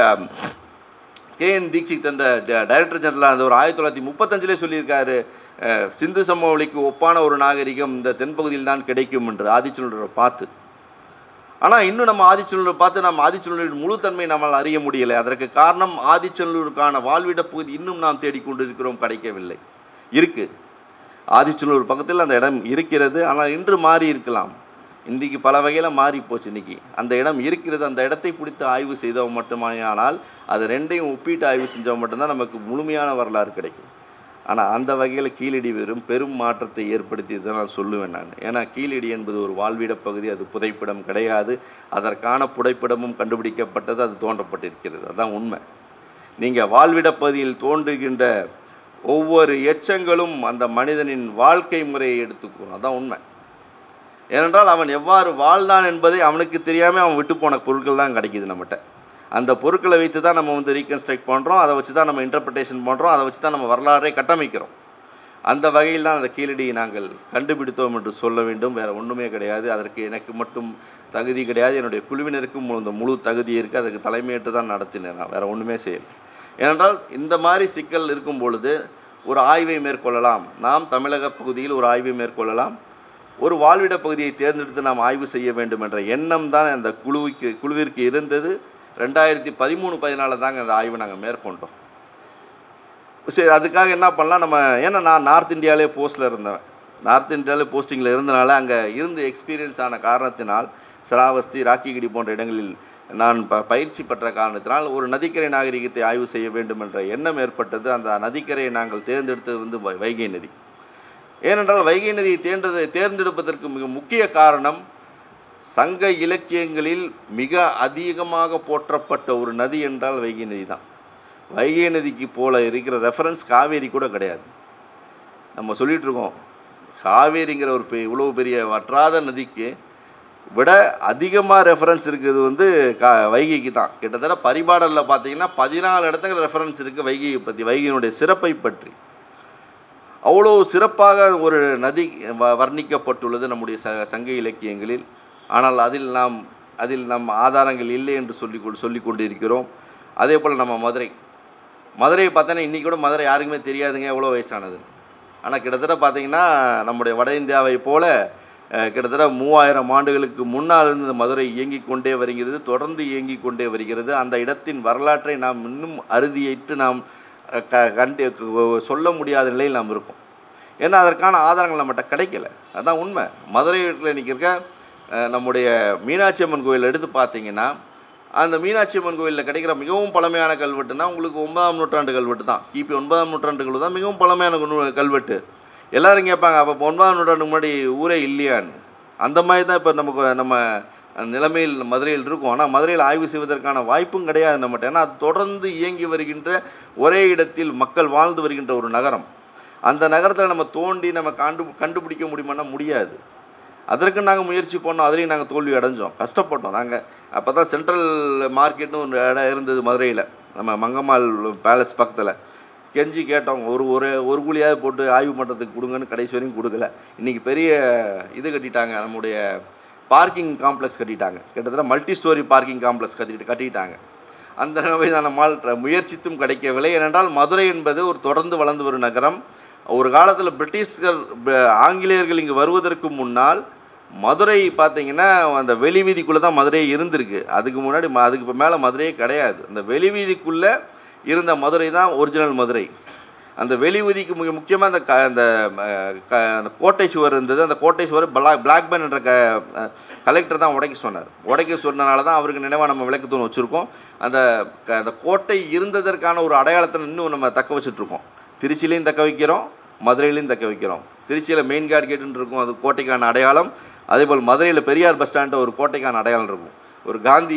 கேஎன் தீக்ஷித் அந்த ட- டைரக்டர் ஜெனரல் அந்த ஒரு ஆயிரத்தி தொள்ளாயிரத்தி முப்பத்தஞ்சிலே சொல்லியிருக்காரு அஹ், சிந்து சமவெளிக்கு ஒப்பான ஒரு நாகரிகம் இந்த தென்பகுதியில் தான் கிடைக்கும் என்று ஆதிச்சொல்லூரை பார்த்து ஆனால் இன்னும் நம்ம ஆதிச்சநல்லூரை பார்த்து நம்ம ஆதிச்சநல்லூரின் முழுத்தன்மை நம்மால் அறிய முடியலை அதற்கு காரணம் ஆதிச்சநல்லூருக்கான வாழ்விட பகுதி இன்னும் நாம் தேடிக்கொண்டிருக்கிறோம் கிடைக்கவில்லை இருக்கு ஆதிச்சநல்லூர் பக்கத்தில் அந்த இடம் இருக்கிறது ஆனால் இன்று மாறி இருக்கலாம் இன்றைக்கு பல வகையில் மாறி போச்சு இன்னைக்கு அந்த இடம் இருக்கிறது அந்த இடத்தை பிடித்து ஆய்வு செய்தவன் மட்டுமானால் அது ரெண்டையும் ஒப்பிட்டு ஆய்வு செஞ்சவன் மட்டும்தான் நமக்கு முழுமையான வரலாறு கிடைக்கும் ஆனால் அந்த வகையில் கீழடி வெறும் பெரும் மாற்றத்தை ஏற்படுத்தியது தான் நான் சொல்லுவேன் நான் ஏன்னா கீழடி என்பது ஒரு வாழ்விட பகுதி அது புதைப்பிடம் கிடையாது அதற்கான புதைப்பிடமும் கண்டுபிடிக்கப்பட்டது அது தோன்றப்பட்டிருக்கிறது அதான் உண்மை நீங்கள் வாழ்விட பகுதியில் தோன்றுகின்ற ஒவ்வொரு எச்சங்களும் அந்த மனிதனின் வாழ்க்கை முறையை எடுத்துக்கும் அதான் உண்மை ஏனென்றால் அவன் எவ்வாறு வாழ்ந்தான் என்பதை அவனுக்கு தெரியாமல் அவன் விட்டு போன பொருட்கள் தான் கிடைக்குது நம்மகிட்ட அந்த பொருட்களை வைத்து தான் நம்ம வந்து ரீகன்ஸ்ட்ரக்ட் பண்ணுறோம் அதை வச்சு தான் நம்ம இன்டர்பிரிட்டேஷன் பண்ணுறோம் அதை வச்சு தான் நம்ம வரலாறை கட்டமைக்கிறோம் அந்த வகையில் தான் அந்த கீழடியை நாங்கள் கண்டுபிடித்தோம் என்று சொல்ல வேண்டும் வேறு ஒன்றுமே கிடையாது அதற்கு எனக்கு மட்டும் தகுதி கிடையாது என்னுடைய குழுவினருக்கும் இந்த முழு தகுதி இருக்குது அதுக்கு தலைமையேற்று தான் நடத்தினேன் நான் வேறு ஒன்றுமே செய்யலை ஏனென்றால் இந்த மாதிரி சிக்கல் இருக்கும் பொழுது ஒரு ஆய்வை மேற்கொள்ளலாம் நாம் தமிழக பகுதியில் ஒரு ஆய்வை மேற்கொள்ளலாம் ஒரு வாழ்விட பகுதியை தேர்ந்தெடுத்து நாம் ஆய்வு செய்ய வேண்டும் என்ற எண்ணம் தான் அந்த குழுவுக்கு குழுவிற்கு இருந்தது ரெண்டாயிரத்தி பதிமூணு பதினாலில் தாங்க அந்த ஆய்வை நாங்கள் மேற்கொண்டோம் சரி அதுக்காக என்ன பண்ணலாம் நம்ம ஏன்னா நான் நார்த் இந்தியாவிலே போஸ்ட்டில் இருந்தவன் நார்த் இந்தியாவிலே போஸ்டிங்கில் இருந்தனால அங்கே இருந்து எக்ஸ்பீரியன்ஸ் ஆன காரணத்தினால் சிராவஸ்தி ராக்கிகிடி போன்ற இடங்களில் நான் ப பயிற்சி பெற்ற காரணத்தினால் ஒரு நதிக்கரை நாகரிகத்தை ஆய்வு செய்ய வேண்டும் என்ற எண்ணம் ஏற்பட்டது அந்த நதிக்கரையை நாங்கள் தேர்ந்தெடுத்தது வந்து வை- வைகை நதி ஏனென்றால் வைகை நதியை தேர்ந்தது தேர்ந்தெடுப்பதற்கு மிக முக்கிய காரணம் சங்க இலக்கியங்களில் மிக அதிகமாக போற்றப்பட்ட ஒரு நதி என்றால் வைகை நதி தான் வைகை நதிக்கு போல இருக்கிற ரெஃபரன்ஸ் காவேரி கூட கிடையாது நம்ம சொல்லிட்டு இருக்கோம் காவேரிங்கிற ஒரு பெ இவ்வளோ பெரிய வற்றாத நதிக்கு விட அதிகமாக ரெஃபரன்ஸ் இருக்குது வந்து கா வைகைக்கு தான் கிட்டத்தட்ட பரிபாடலில் பார்த்தீங்கன்னா பதினாலு இடத்துல ரெஃபரன்ஸ் இருக்குது வைகையை பற்றி வைகையினுடைய சிறப்பை பற்றி அவ்வளோ சிறப்பாக ஒரு நதி வ- வர்ணிக்கப்பட்டுள்ளது நம்முடைய ச சங்க இலக்கியங்களில் ஆனால் அதில் நாம் அதில் நம் ஆதாரங்கள் இல்லை என்று சொல்லி கொண்டு சொல்லி கொண்டு இருக்கிறோம் அதே போல் நம்ம மதுரை மதுரையை பார்த்தோன்னா இன்றைக்கி கூட மதுரை யாருக்குமே தெரியாதுங்க எவ்வளோ வயசானது ஆனால் கிட்டத்தட்ட பார்த்தீங்கன்னா நம்முடைய வட இந்தியாவை போல அஹ், கிட்டத்தட்ட மூவாயிரம் ஆண்டுகளுக்கு முன்னால் இருந்து இந்த மதுரை இயங்கிக் கொண்டே வருகிறது தொடர்ந்து இயங்கிக் கொண்டே வருகிறது அந்த இடத்தின் வரலாற்றை நாம் இன்னும் அறுதியிட்டு நாம் அஹ், க கண்டு சொல்ல முடியாத நிலையில் நாம் இருக்கோம் ஏன்னா அதற்கான ஆதாரங்கள் நம்மகிட்ட கிடைக்கல அதான் உண்மை மதுரையில் இன்றைக்கி இருக்க அஹ், நம்முடைய மீனாட்சி அம்மன் கோயில் எடுத்து பார்த்தீங்கன்னா அந்த மீனாட்சி அம்மன் கோயிலில் கிடைக்கிற மிகவும் பழமையான கல்வெட்டுனா உங்களுக்கு ஒன்பதாம் நூற்றாண்டு கல்வெட்டு தான் கிபி ஒன்பதாம் நூற்றாண்டு கல்வெட்டு தான் மிகவும் பழமையான நூ- கல்வெட்டு எல்லாரும் கேட்பாங்க அப்போ ஒன்பதாம் நூற்றாண்டுக்கு முன்னாடி ஊரே இல்லையான்னு அந்த மாதிரி தான் இப்போ நமக்கு நம்ம நிலைமையில் மதுரையில் இருக்கும் ஆனால் மதுரையில் ஆய்வு செய்வதற்கான வாய்ப்பும் கிடையாது நம்மகிட்ட ஏன்னா அது தொடர்ந்து இயங்கி வருகின்ற ஒரே இடத்தில் மக்கள் வாழ்ந்து வருகின்ற ஒரு நகரம் அந்த நகரத்தில் நம்ம தோண்டி நம்ம கண்டு கண்டுபிடிக்க முடியுமான்னா முடியாது அதற்கு நாங்கள் முயற்சி பண்ணோம் அதுலேயும் நாங்கள் தோல்வி அடைஞ்சோம் கஷ்டப்பட்டோம் நாங்கள் அப்போ தான் சென்ட்ரல் மார்க்கெட்னு ஒரு இடம் இருந்தது மதுரையில் நம்ம மங்கம்மாள் பேலஸ் பக்கத்தில் கெஞ்சி கேட்டோம் ஒரு ஒரு ஒரு கூலியாவது போட்டு ஆய்வு பண்ணுறதுக்கு கொடுங்கன்னு கடைசி வரையும் கொடுக்கல இன்றைக்கி பெரிய இது கட்டிட்டாங்க நம்முடைய பார்க்கிங் காம்ப்ளெக்ஸ் கட்டிட்டாங்க கிட்டத்தட்ட மல்டி ஸ்டோரி பார்க்கிங் காம்ப்ளெக்ஸ் கட்டிட்டு கட்டிட்டாங்க அந்த நிலைமை தான் நம்மால் ட்ர- முயற்சித்தும் கிடைக்கவில்லை ஏனென்றால் மதுரை என்பது ஒரு தொடர்ந்து வளர்ந்து வரும் நகரம் ஒரு காலத்தில் பிரிட்டிஷ்கள் ப- ஆங்கிலேயர்கள் இங்கு வருவதற்கு முன்னால் மதுரை பார்த்தீங்கன்னா அந்த வெளி வீதிக்குள்ளே தான் மதுரை இருந்திருக்கு அதுக்கு முன்னாடி ம- அதுக்கு இப்போ மேலே மதுரையே கிடையாது அந்த வெளி வீதிக்குள்ளே இருந்த மதுரை தான் ஒரிஜினல் மதுரை அந்த வெளி வீதிக்கு மிக முக்கியமாக அந்த க அந்த அஹ், க அந்த கோட்டை சுவர் இருந்தது அந்த கோட்டை சுவர் பிளாக் பிளாக்பேன் என்ற க கலெக்டர் தான் உடைக்க சொன்னார் உடைக்க சொன்னனால தான் அவருக்கு நினைவாக நம்ம விளக்கு தூண் வச்சுருக்கோம் அந்த க- அந்த கோட்டை இருந்ததற்கான ஒரு அடையாளத்தை இன்னும் நம்ம தக்க வச்சுட்ருக்கோம் திருச்சியிலையும் தக்க வைக்கிறோம் மதுரையிலையும் தக்க வைக்கிறோம் திருச்சியில் மெயின் கார்டு கேட்டுன்னு இருக்கும் அது கோட்டைக்கான அடையாளம் அதேபோல் மதுரையில் பெரியார் பஸ் ஸ்டாண்ட ஒரு கோட்டைக்கான அடையாளம் இருக்கும் ஒரு காந்தி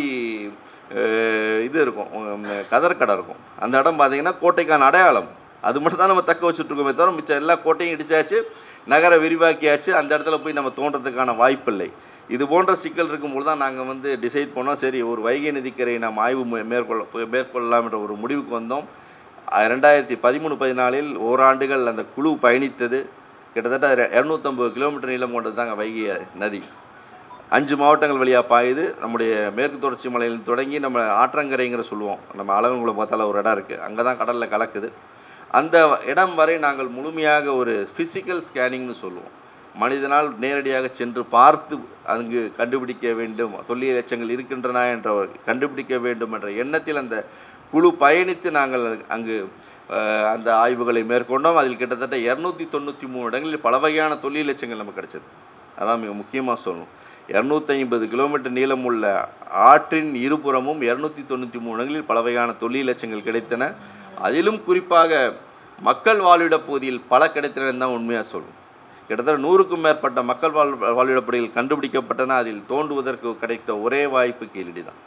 அஹ், இது இருக்கும் உம், கதர் கடை இருக்கும் அந்த இடம் பார்த்தீங்கன்னா கோட்டைக்கான அடையாளம் அது மட்டும் தான் நம்ம தக்க வச்சுட்ருக்கோமே தவிர மிச்சம் எல்லா கோட்டையும் இடிச்சாச்சு நகரை விரிவாக்கியாச்சு அந்த இடத்துல போய் நம்ம தோன்றதுக்கான வாய்ப்பில்லை இது போன்ற சிக்கல் இருக்கும்போது தான் நாங்கள் வந்து டிசைட் பண்ணோம் சரி ஒரு வைகை நதிக்கரையை நாம் ஆய்வு மே- மேற்கொள்ள மேற்கொள்ளலாம் என்ற ஒரு முடிவுக்கு வந்தோம் அஹ் ரெண்டாயிரத்தி பதிமூணு பதினாலில் ஓராண்டுகள் அந்த குழு பயணித்தது கிட்டத்தட்ட ரெ- இரநூத்தம்பது கிலோமீட்டர் நீளம் கொண்டது தாங்க வைகை நதி அஞ்சு மாவட்டங்கள் வழியாக பாயுது நம்முடைய மேற்கு தொடர்ச்சி மலையில் தொடங்கி நம்ம ஆற்றங்கரைங்கிற சொல்லுவோம் நம்ம அழகன்குளம் பார்த்தால ஒரு இடம் இருக்குது அங்கே தான் கடலில் கலக்குது அந்த இடம் வரை நாங்கள் முழுமையாக ஒரு ஃபிசிக்கல் ஸ்கேனிங்னு சொல்லுவோம் மனிதனால் நேரடியாக சென்று பார்த்து அங்கு கண்டுபிடிக்க வேண்டும் தொல்லியல் எச்சங்கள் இருக்கின்றன என்ற ஒரு கண்டுபிடிக்க வேண்டும் என்ற எண்ணத்தில் அந்த குழு பயணித்து நாங்கள் அங்கு அஹ், அந்த ஆய்வுகளை மேற்கொண்டோம் அதில் கிட்டத்தட்ட இரநூத்தி தொண்ணூற்றி மூணு இடங்களில் பல வகையான தொல்லியல் எச்சங்கள் நமக்கு கிடைச்சது அதான் மிக முக்கியமாக சொல்லணும் இரநூத்தி ஐம்பது கிலோமீட்டர் நீளம் உள்ள ஆற்றின் இருபுறமும் இரநூத்தி தொண்ணூற்றி மூணு இடங்களில் பல வகையான தொல்லியல் எச்சங்கள் கிடைத்தன அதிலும் குறிப்பாக மக்கள் வாழ்விட பகுதியில் பல கிடைத்தன தான் உண்மையாக சொல்லணும் கிட்டத்தட்ட நூறுக்கும் மேற்பட்ட மக்கள் வாழ் வாழ்விட பகுதிகள் கண்டுபிடிக்கப்பட்டன அதில் தோண்டுவதற்கு கிடைத்த ஒரே வாய்ப்பு கீழடி தான்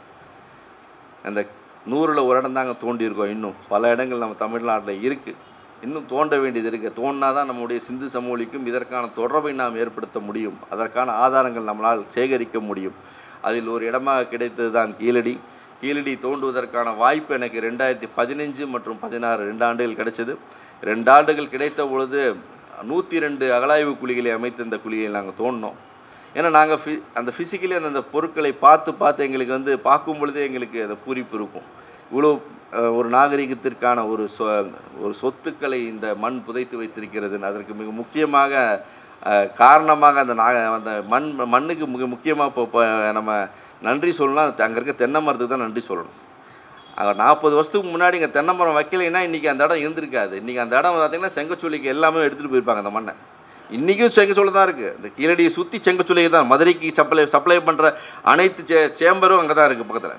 அந்த நூறில் ஒரு இடம் தாங்க தோண்டியிருக்கோம் இன்னும் பல இடங்கள் நம்ம தமிழ்நாட்டில் இருக்குது இன்னும் தோண்ட வேண்டியது இருக்குது தோண்டினா தான் நம்முடைய சிந்து சமூலிக்கும் இதற்கான தொடர்பை நாம் ஏற்படுத்த முடியும் அதற்கான ஆதாரங்கள் நம்மளால் சேகரிக்க முடியும் அதில் ஒரு இடமாக கிடைத்தது தான் கீழடி கீழடி தோண்டுவதற்கான வாய்ப்பு எனக்கு ரெண்டாயிரத்தி பதினஞ்சு மற்றும் பதினாறு ரெண்டு ஆண்டுகள் கிடைச்சது ரெண்டு ஆண்டுகள் கிடைத்த பொழுது நூற்றி ரெண்டு அகலாய்வு குழிகளை அமைத்து இந்த குழியை நாங்கள் தோண்டினோம் ஏன்னா நாங்கள் ஃபி அந்த ஃபிசிக்கலி அந்த பொருட்களை பார்த்து பார்த்து எங்களுக்கு வந்து பார்க்கும் பொழுதே எங்களுக்கு அந்த பூரிப்பு இருக்கும் இவ்வளோ அஹ், ஒரு நாகரிகத்திற்கான ஒரு சொ ஒரு சொத்துக்களை இந்த மண் புதைத்து வைத்திருக்கிறது அதற்கு மிக முக்கியமாக அஹ், காரணமாக அந்த நாக அந்த மண் மண்ணுக்கு மிக முக்கியமாக இப்போ இப்போ நம்ம நன்றி சொல்லணும் அங்கே இருக்க தென்னை மரத்துக்கு தான் நன்றி சொல்லணும் அங்கே நாற்பது வருஷத்துக்கு முன்னாடி இங்கே தென்னை மரம் வைக்கலைன்னா இன்றைக்கி அந்த இடம் இருந்திருக்காது இன்றைக்கி அந்த இடம் பார்த்திங்கன்னா செங்கச்சூளைக்கு எல்லாமே எடுத்துகிட்டு போயிருப்பாங்க அந்த மண்ணை இன்றைக்கும் செங்கச்சூளை தான் இருக்குது இந்த கீழடியை சுற்றி செங்கச்சூளை தான் மதுரைக்கு சப்ளை சப்ளை பண்ணுற அனைத்து சே சேம்பரும் அங்கே தான் இருக்குது பக்கத்தில்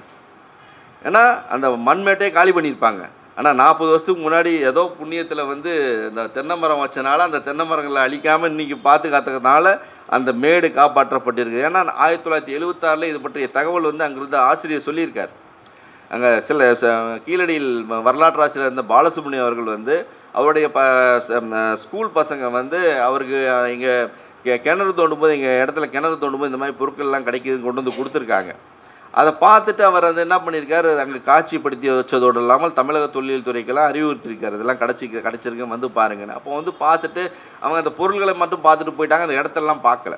ஏன்னா அந்த மண்மேட்டையே காலி பண்ணியிருப்பாங்க ஆனால் நாற்பது வருஷத்துக்கு முன்னாடி ஏதோ புண்ணியத்தில் வந்து இந்த தென்னை மரம் வச்சனால அந்த தென்னை மரங்களை அழிக்காமல் இன்றைக்கி பாதுகாத்ததுனால அந்த மேடு காப்பாற்றப்பட்டிருக்கு ஏன்னா ஆயிரத்தி தொள்ளாயிரத்தி எழுபத்தாறில் இது பற்றிய தகவல் வந்து அங்கிருந்த ஆசிரியர் சொல்லியிருக்கார் அங்கே சில ச- கீழடியில் வ- வரலாற்று ஆசிரியர் இருந்த பாலசுப்ரமணியம் அவர்கள் வந்து அவருடைய ப ச- ம- ஸ்கூல் பசங்க வந்து அவருக்கு இங்கே கிணறு தோண்டும் போது எங்கள் இடத்துல கிணறு தோண்டும் போது இந்த மாதிரி பொருட்கள்லாம் கிடைக்குதுன்னு கொண்டு வந்து கொடுத்துருக்காங்க அதை பார்த்துட்டு அவர் வந்து என்ன பண்ணியிருக்காரு அங்கே காட்சிப்படுத்தி வச்சதோடு இல்லாமல் தமிழக தொல்லியல் துறைக்கெல்லாம் அறிவுறுத்திருக்காரு இதெல்லாம் கிடச்சி கிடச்சிருக்கு வந்து பாருங்கன்னு அப்போ வந்து பார்த்துட்டு அவங்க அந்த பொருள்களை மட்டும் பார்த்துட்டு போயிட்டாங்க அந்த இடத்தெல்லாம் பார்க்கல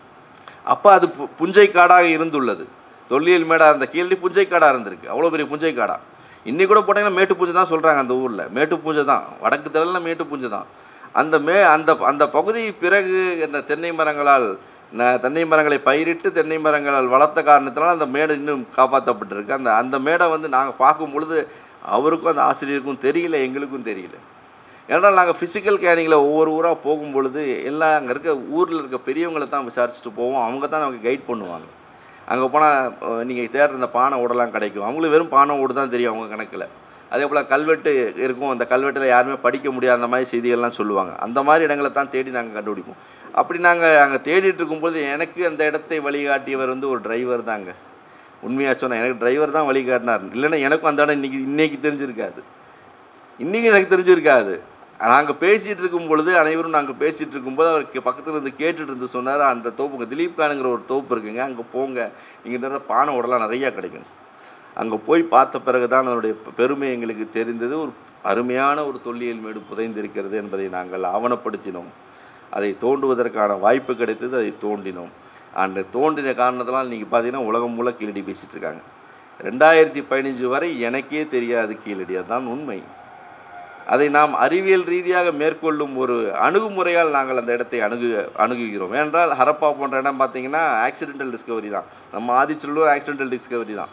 அப்போ அது பு- புஞ்சை காடாக இருந்துள்ளது தொல்லியல் மேடாக இருந்த கீழடி புஞ்சை காடாக இருந்திருக்கு அவ்வளோ பெரிய புஞ்சை காடா இன்னைக்கு கூட போட்டிங்கன்னா மேட்டு பூஞ்சை தான் சொல்கிறாங்க அந்த ஊரில் மேட்டு பூஞ்சை தான் வடக்கு திரளில் மேட்டு பூஞ்சை தான் அந்த மே அந்த அந்த பகுதி பிறகு இந்த தென்னை மரங்களால் ந- தென்னை மரங்களை பயிரிட்டு தென்னை மரங்களால் வளர்த்த காரணத்தினால அந்த மேடை இன்னும் காப்பாற்றப்பட்டிருக்கு அந்த அந்த மேடை வந்து நாங்கள் பார்க்கும் பொழுது அவருக்கும் அந்த ஆசிரியருக்கும் தெரியல எங்களுக்கும் தெரியல ஏன்னா நாங்கள் ஃபிசிக்கல் கேரிங்கில் ஒவ்வொரு ஊராக போகும் பொழுது எல்லாம் அங்கே இருக்க ஊரில் இருக்க பெரியவங்களை தான் விசாரிச்சுட்டு போவோம் அவங்க தான் நமக்கு கைட் பண்ணுவாங்க அங்கே போனால் நீங்கள் தேடுற இந்த பானை ஓடெல்லாம் கிடைக்கும் அவங்களுக்கு வெறும் பானை ஓடு தான் தெரியும் அவங்க கணக்கில் அதே போல் கல்வெட்டு இருக்கும் அந்த கல்வெட்டில் யாருமே படிக்க முடியாத அந்த மாதிரி செய்திகள்லாம் சொல்லுவாங்க அந்த மாதிரி இடங்களை தான் தேடி நாங்கள் கண்டுபிடிப்போம் அப்படி நாங்கள் அங்கே தேடிட்டு இருக்கும்போது எனக்கு அந்த இடத்தை வழிகாட்டியவர் வந்து ஒரு டிரைவர் தாங்க உண்மையாக சொன்னேன் எனக்கு டிரைவர் தான் வழிகாட்டினார் இல்லைன்னா எனக்கும் அந்த இடம் இன்றைக்கி இன்னைக்கு தெரிஞ்சிருக்காது இன்றைக்கி எனக்கு தெரிஞ்சிருக்காது நாங்கள் பேசிகிட்டு இருக்கும் பொழுது அனைவரும் நாங்கள் பேசிகிட்டு இருக்கும்போது அவருக்கு பக்கத்தில் இருந்து கேட்டுட்டு இருந்து சொன்னார் அந்த தோப்புங்க திலீப் கானுங்கிற ஒரு தோப்பு இருக்குங்க அங்கே போங்க நீங்கள் இந்த பானை உடலாம் நிறையா கிடைக்கும் அங்கே போய் பார்த்த பிறகு தான் அதனுடைய பெருமை எங்களுக்கு தெரிந்தது ஒரு அருமையான ஒரு தொல்லியல் மேடு புதைந்திருக்கிறது என்பதை நாங்கள் ஆவணப்படுத்தினோம் அதை தோண்டுவதற்கான வாய்ப்பு கிடைத்தது அதை தோண்டினோம் அந்த தோண்டின காரணத்தினால் நீங்கள் பார்த்தீங்கன்னா உலகம் மூல கீழடி பேசிகிட்டு இருக்காங்க ரெண்டாயிரத்தி பதினஞ்சு வரை எனக்கே தெரியாது கீழடி அதுதான் உண்மை அதை நாம் அறிவியல் ரீதியாக மேற்கொள்ளும் ஒரு அணுகுமுறையால் நாங்கள் அந்த இடத்தை அணுகு அணுகுகிறோம் ஏனென்றால் ஹரப்பா போன்ற இடம் பார்த்தீங்கன்னா ஆக்சிடென்டல் டிஸ்கவரி தான் நம்ம ஆதிச்சல்லூர் ஆக்சிடென்டல் டிஸ்கவரி தான்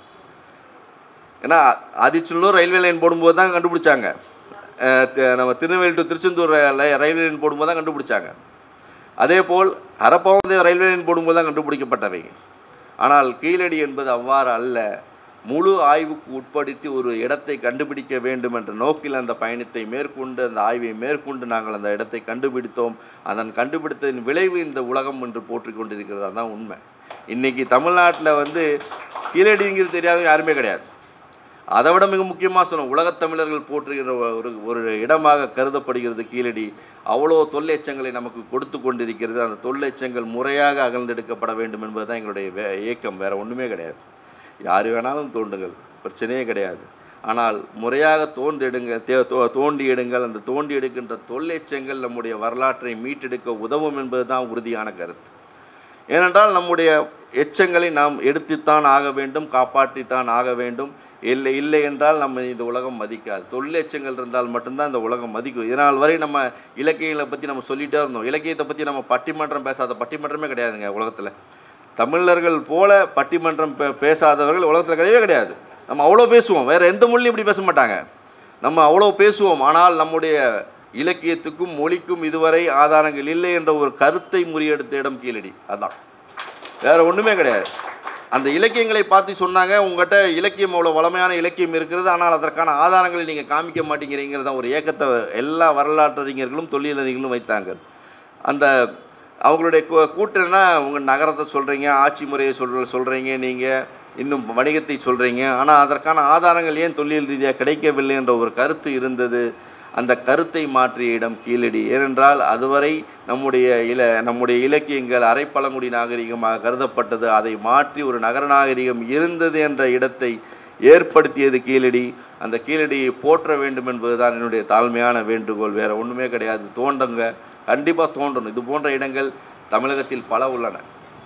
ஏன்னா ஆதிச்சல்லூர் ரயில்வே லைன் போடும்போது தான் கண்டுபிடிச்சாங்க அஹ் தி- நம்ம திருநெல்வேலி டு திருச்செந்தூர் ர- ரயில்வே லைன் போடும்போது தான் கண்டுபிடிச்சாங்க அதே போல் ஹரப்பாவும் ரயில்வே லைன் போடும்போது தான் கண்டுபிடிக்கப்பட்டவை ஆனால் கீழடி என்பது அவ்வாறு அல்ல முழு ஆய்வுக்கு உட்படுத்தி ஒரு இடத்தை கண்டுபிடிக்க வேண்டும் என்ற நோக்கில் அந்த பயணத்தை மேற்கொண்டு அந்த ஆய்வை மேற்கொண்டு நாங்கள் அந்த இடத்தை கண்டுபிடித்தோம் அதன் கண்டுபிடித்ததின் விளைவு இந்த உலகம் என்று போற்றிக் கொண்டிருக்கிறது அதான் உண்மை இன்னைக்கு தமிழ்நாட்டில் வந்து கீழடிங்கிறது தெரியாதவங்க யாருமே கிடையாது அதை விட மிக முக்கியமாக சொன்னோம் உலகத் தமிழர்கள் போற்றுகிற ஒரு ஒரு இடமாக கருதப்படுகிறது கீழடி அவ்வளோ தொல்லைச்சங்களை நமக்கு கொடுத்து கொண்டிருக்கிறது அந்த தொல்லைச்சங்கள் முறையாக அகழ்ந்தெடுக்கப்பட வேண்டும் என்பது தான் எங்களுடைய வே இயக்கம் வேறு ஒன்றுமே கிடையாது யார் வேணாலும் தோண்டுங்கள் பிரச்சனையே கிடையாது ஆனால் முறையாக தோண்டெடுங்க தே தோ- தோண்டி எடுங்கள் அந்த தோண்டி எடுக்கின்ற தொல்லைச்சங்கள் நம்முடைய வரலாற்றை மீட்டெடுக்க உதவும் என்பது தான் உறுதியான கருத்து ஏனென்றால் நம்முடைய எச்சங்களை நாம் எடுத்துத்தான் ஆக வேண்டும் காப்பாற்றித்தான் ஆக வேண்டும் இல்லை இல்லை என்றால் நம்ம இந்த உலகம் மதிக்காது தொழில் எச்சங்கள் இருந்தால் மட்டும்தான் இந்த உலகம் மதிக்கும் இதனால் வரை நம்ம இலக்கியங்களை பற்றி நம்ம சொல்லிகிட்டே இருந்தோம் இலக்கியத்தை பற்றி நம்ம பட்டிமன்றம் பேசாத பட்டிமன்றமே கிடையாதுங்க உலகத்தில் தமிழர்கள் போல பட்டிமன்றம் பே பேசாதவர்கள் உலகத்தில் கிடையவே கிடையாது நம்ம அவ்வளோ பேசுவோம் வேறு எந்த மொழியும் இப்படி பேச மாட்டாங்க நம்ம அவ்வளோ பேசுவோம் ஆனால் நம்முடைய இலக்கியத்துக்கும் மொழிக்கும் இதுவரை ஆதாரங்கள் இல்லை என்ற ஒரு கருத்தை முறியெடுத்த இடம் கீழடி அதான் வேற ஒன்றுமே கிடையாது அந்த இலக்கியங்களை பார்த்து சொன்னாங்க உங்கள்கிட்ட இலக்கியம் அவ்வளோ வளமையான இலக்கியம் இருக்கிறது ஆனால் அதற்கான ஆதாரங்களை நீங்கள் காமிக்க மாட்டேங்கிறீங்கிறத ஒரு ஏக்கத்தை எல்லா வரலாற்றறிஞர்களும் தொழிலறிஞர்களும் வைத்தாங்க அந்த அவங்களுடைய கூ- கூட்டுனா உங்கள் நகரத்தை சொல்கிறீங்க ஆட்சி முறையை சொல் சொல்கிறீங்க நீங்கள் இன்னும் வணிகத்தை சொல்கிறீங்க ஆனால் அதற்கான ஆதாரங்கள் ஏன் தொல்லியல் ரீதியாக கிடைக்கவில்லை என்ற ஒரு கருத்து இருந்தது அந்த கருத்தை மாற்றிய இடம் கீழடி ஏனென்றால் அதுவரை நம்முடைய இல நம்முடைய இலக்கியங்கள் அரைப்பழங்குடி நாகரிகமாக கருதப்பட்டது அதை மாற்றி ஒரு நகர நாகரிகம் இருந்தது என்ற இடத்தை ஏற்படுத்தியது கீழடி அந்த கீழடியை போற்ற வேண்டும் என்பதுதான் என்னுடைய தாழ்மையான வேண்டுகோள் வேறு ஒன்றுமே கிடையாது தோண்டுங்க கண்டிப்பாக தோண்டணும் இது போன்ற இடங்கள் தமிழகத்தில் பல உள்ளன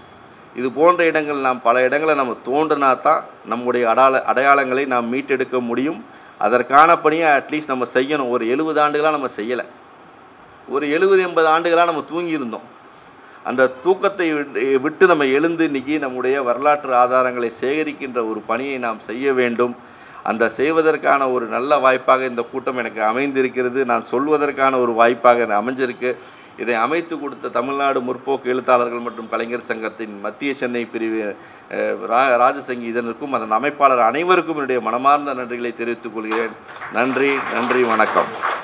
இது போன்ற இடங்கள் நாம் பல இடங்களை நம்ம தோண்டினா தான் நம்முடைய அடால அடையாளங்களை நாம் மீட்டெடுக்க முடியும் அதற்கான பணியை அட்லீஸ்ட் நம்ம செய்யணும் ஒரு எழுபது ஆண்டுகளாக நம்ம செய்யலை ஒரு எழுபது எண்பது ஆண்டுகளாக நம்ம தூங்கியிருந்தோம் அந்த தூக்கத்தை விட்டு விட்டு நம்ம எழுந்து இன்னைக்கு நம்முடைய வரலாற்று ஆதாரங்களை சேகரிக்கின்ற ஒரு பணியை நாம் செய்ய வேண்டும் அந்த செய்வதற்கான ஒரு நல்ல வாய்ப்பாக இந்த கூட்டம் எனக்கு அமைந்திருக்கிறது நான் சொல்வதற்கான ஒரு வாய்ப்பாக எனக்கு அமைஞ்சிருக்கு இதை அமைத்து கொடுத்த தமிழ்நாடு முற்போக்கு எழுத்தாளர்கள் மற்றும் கலைஞர் சங்கத்தின் மத்திய சென்னை பிரிவு அஹ், ரா ராஜசங்கீதனுக்கும் அதன் அமைப்பாளர் அனைவருக்கும் என்னுடைய மனமார்ந்த நன்றிகளை தெரிவித்துக் கொள்கிறேன் நன்றி நன்றி வணக்கம்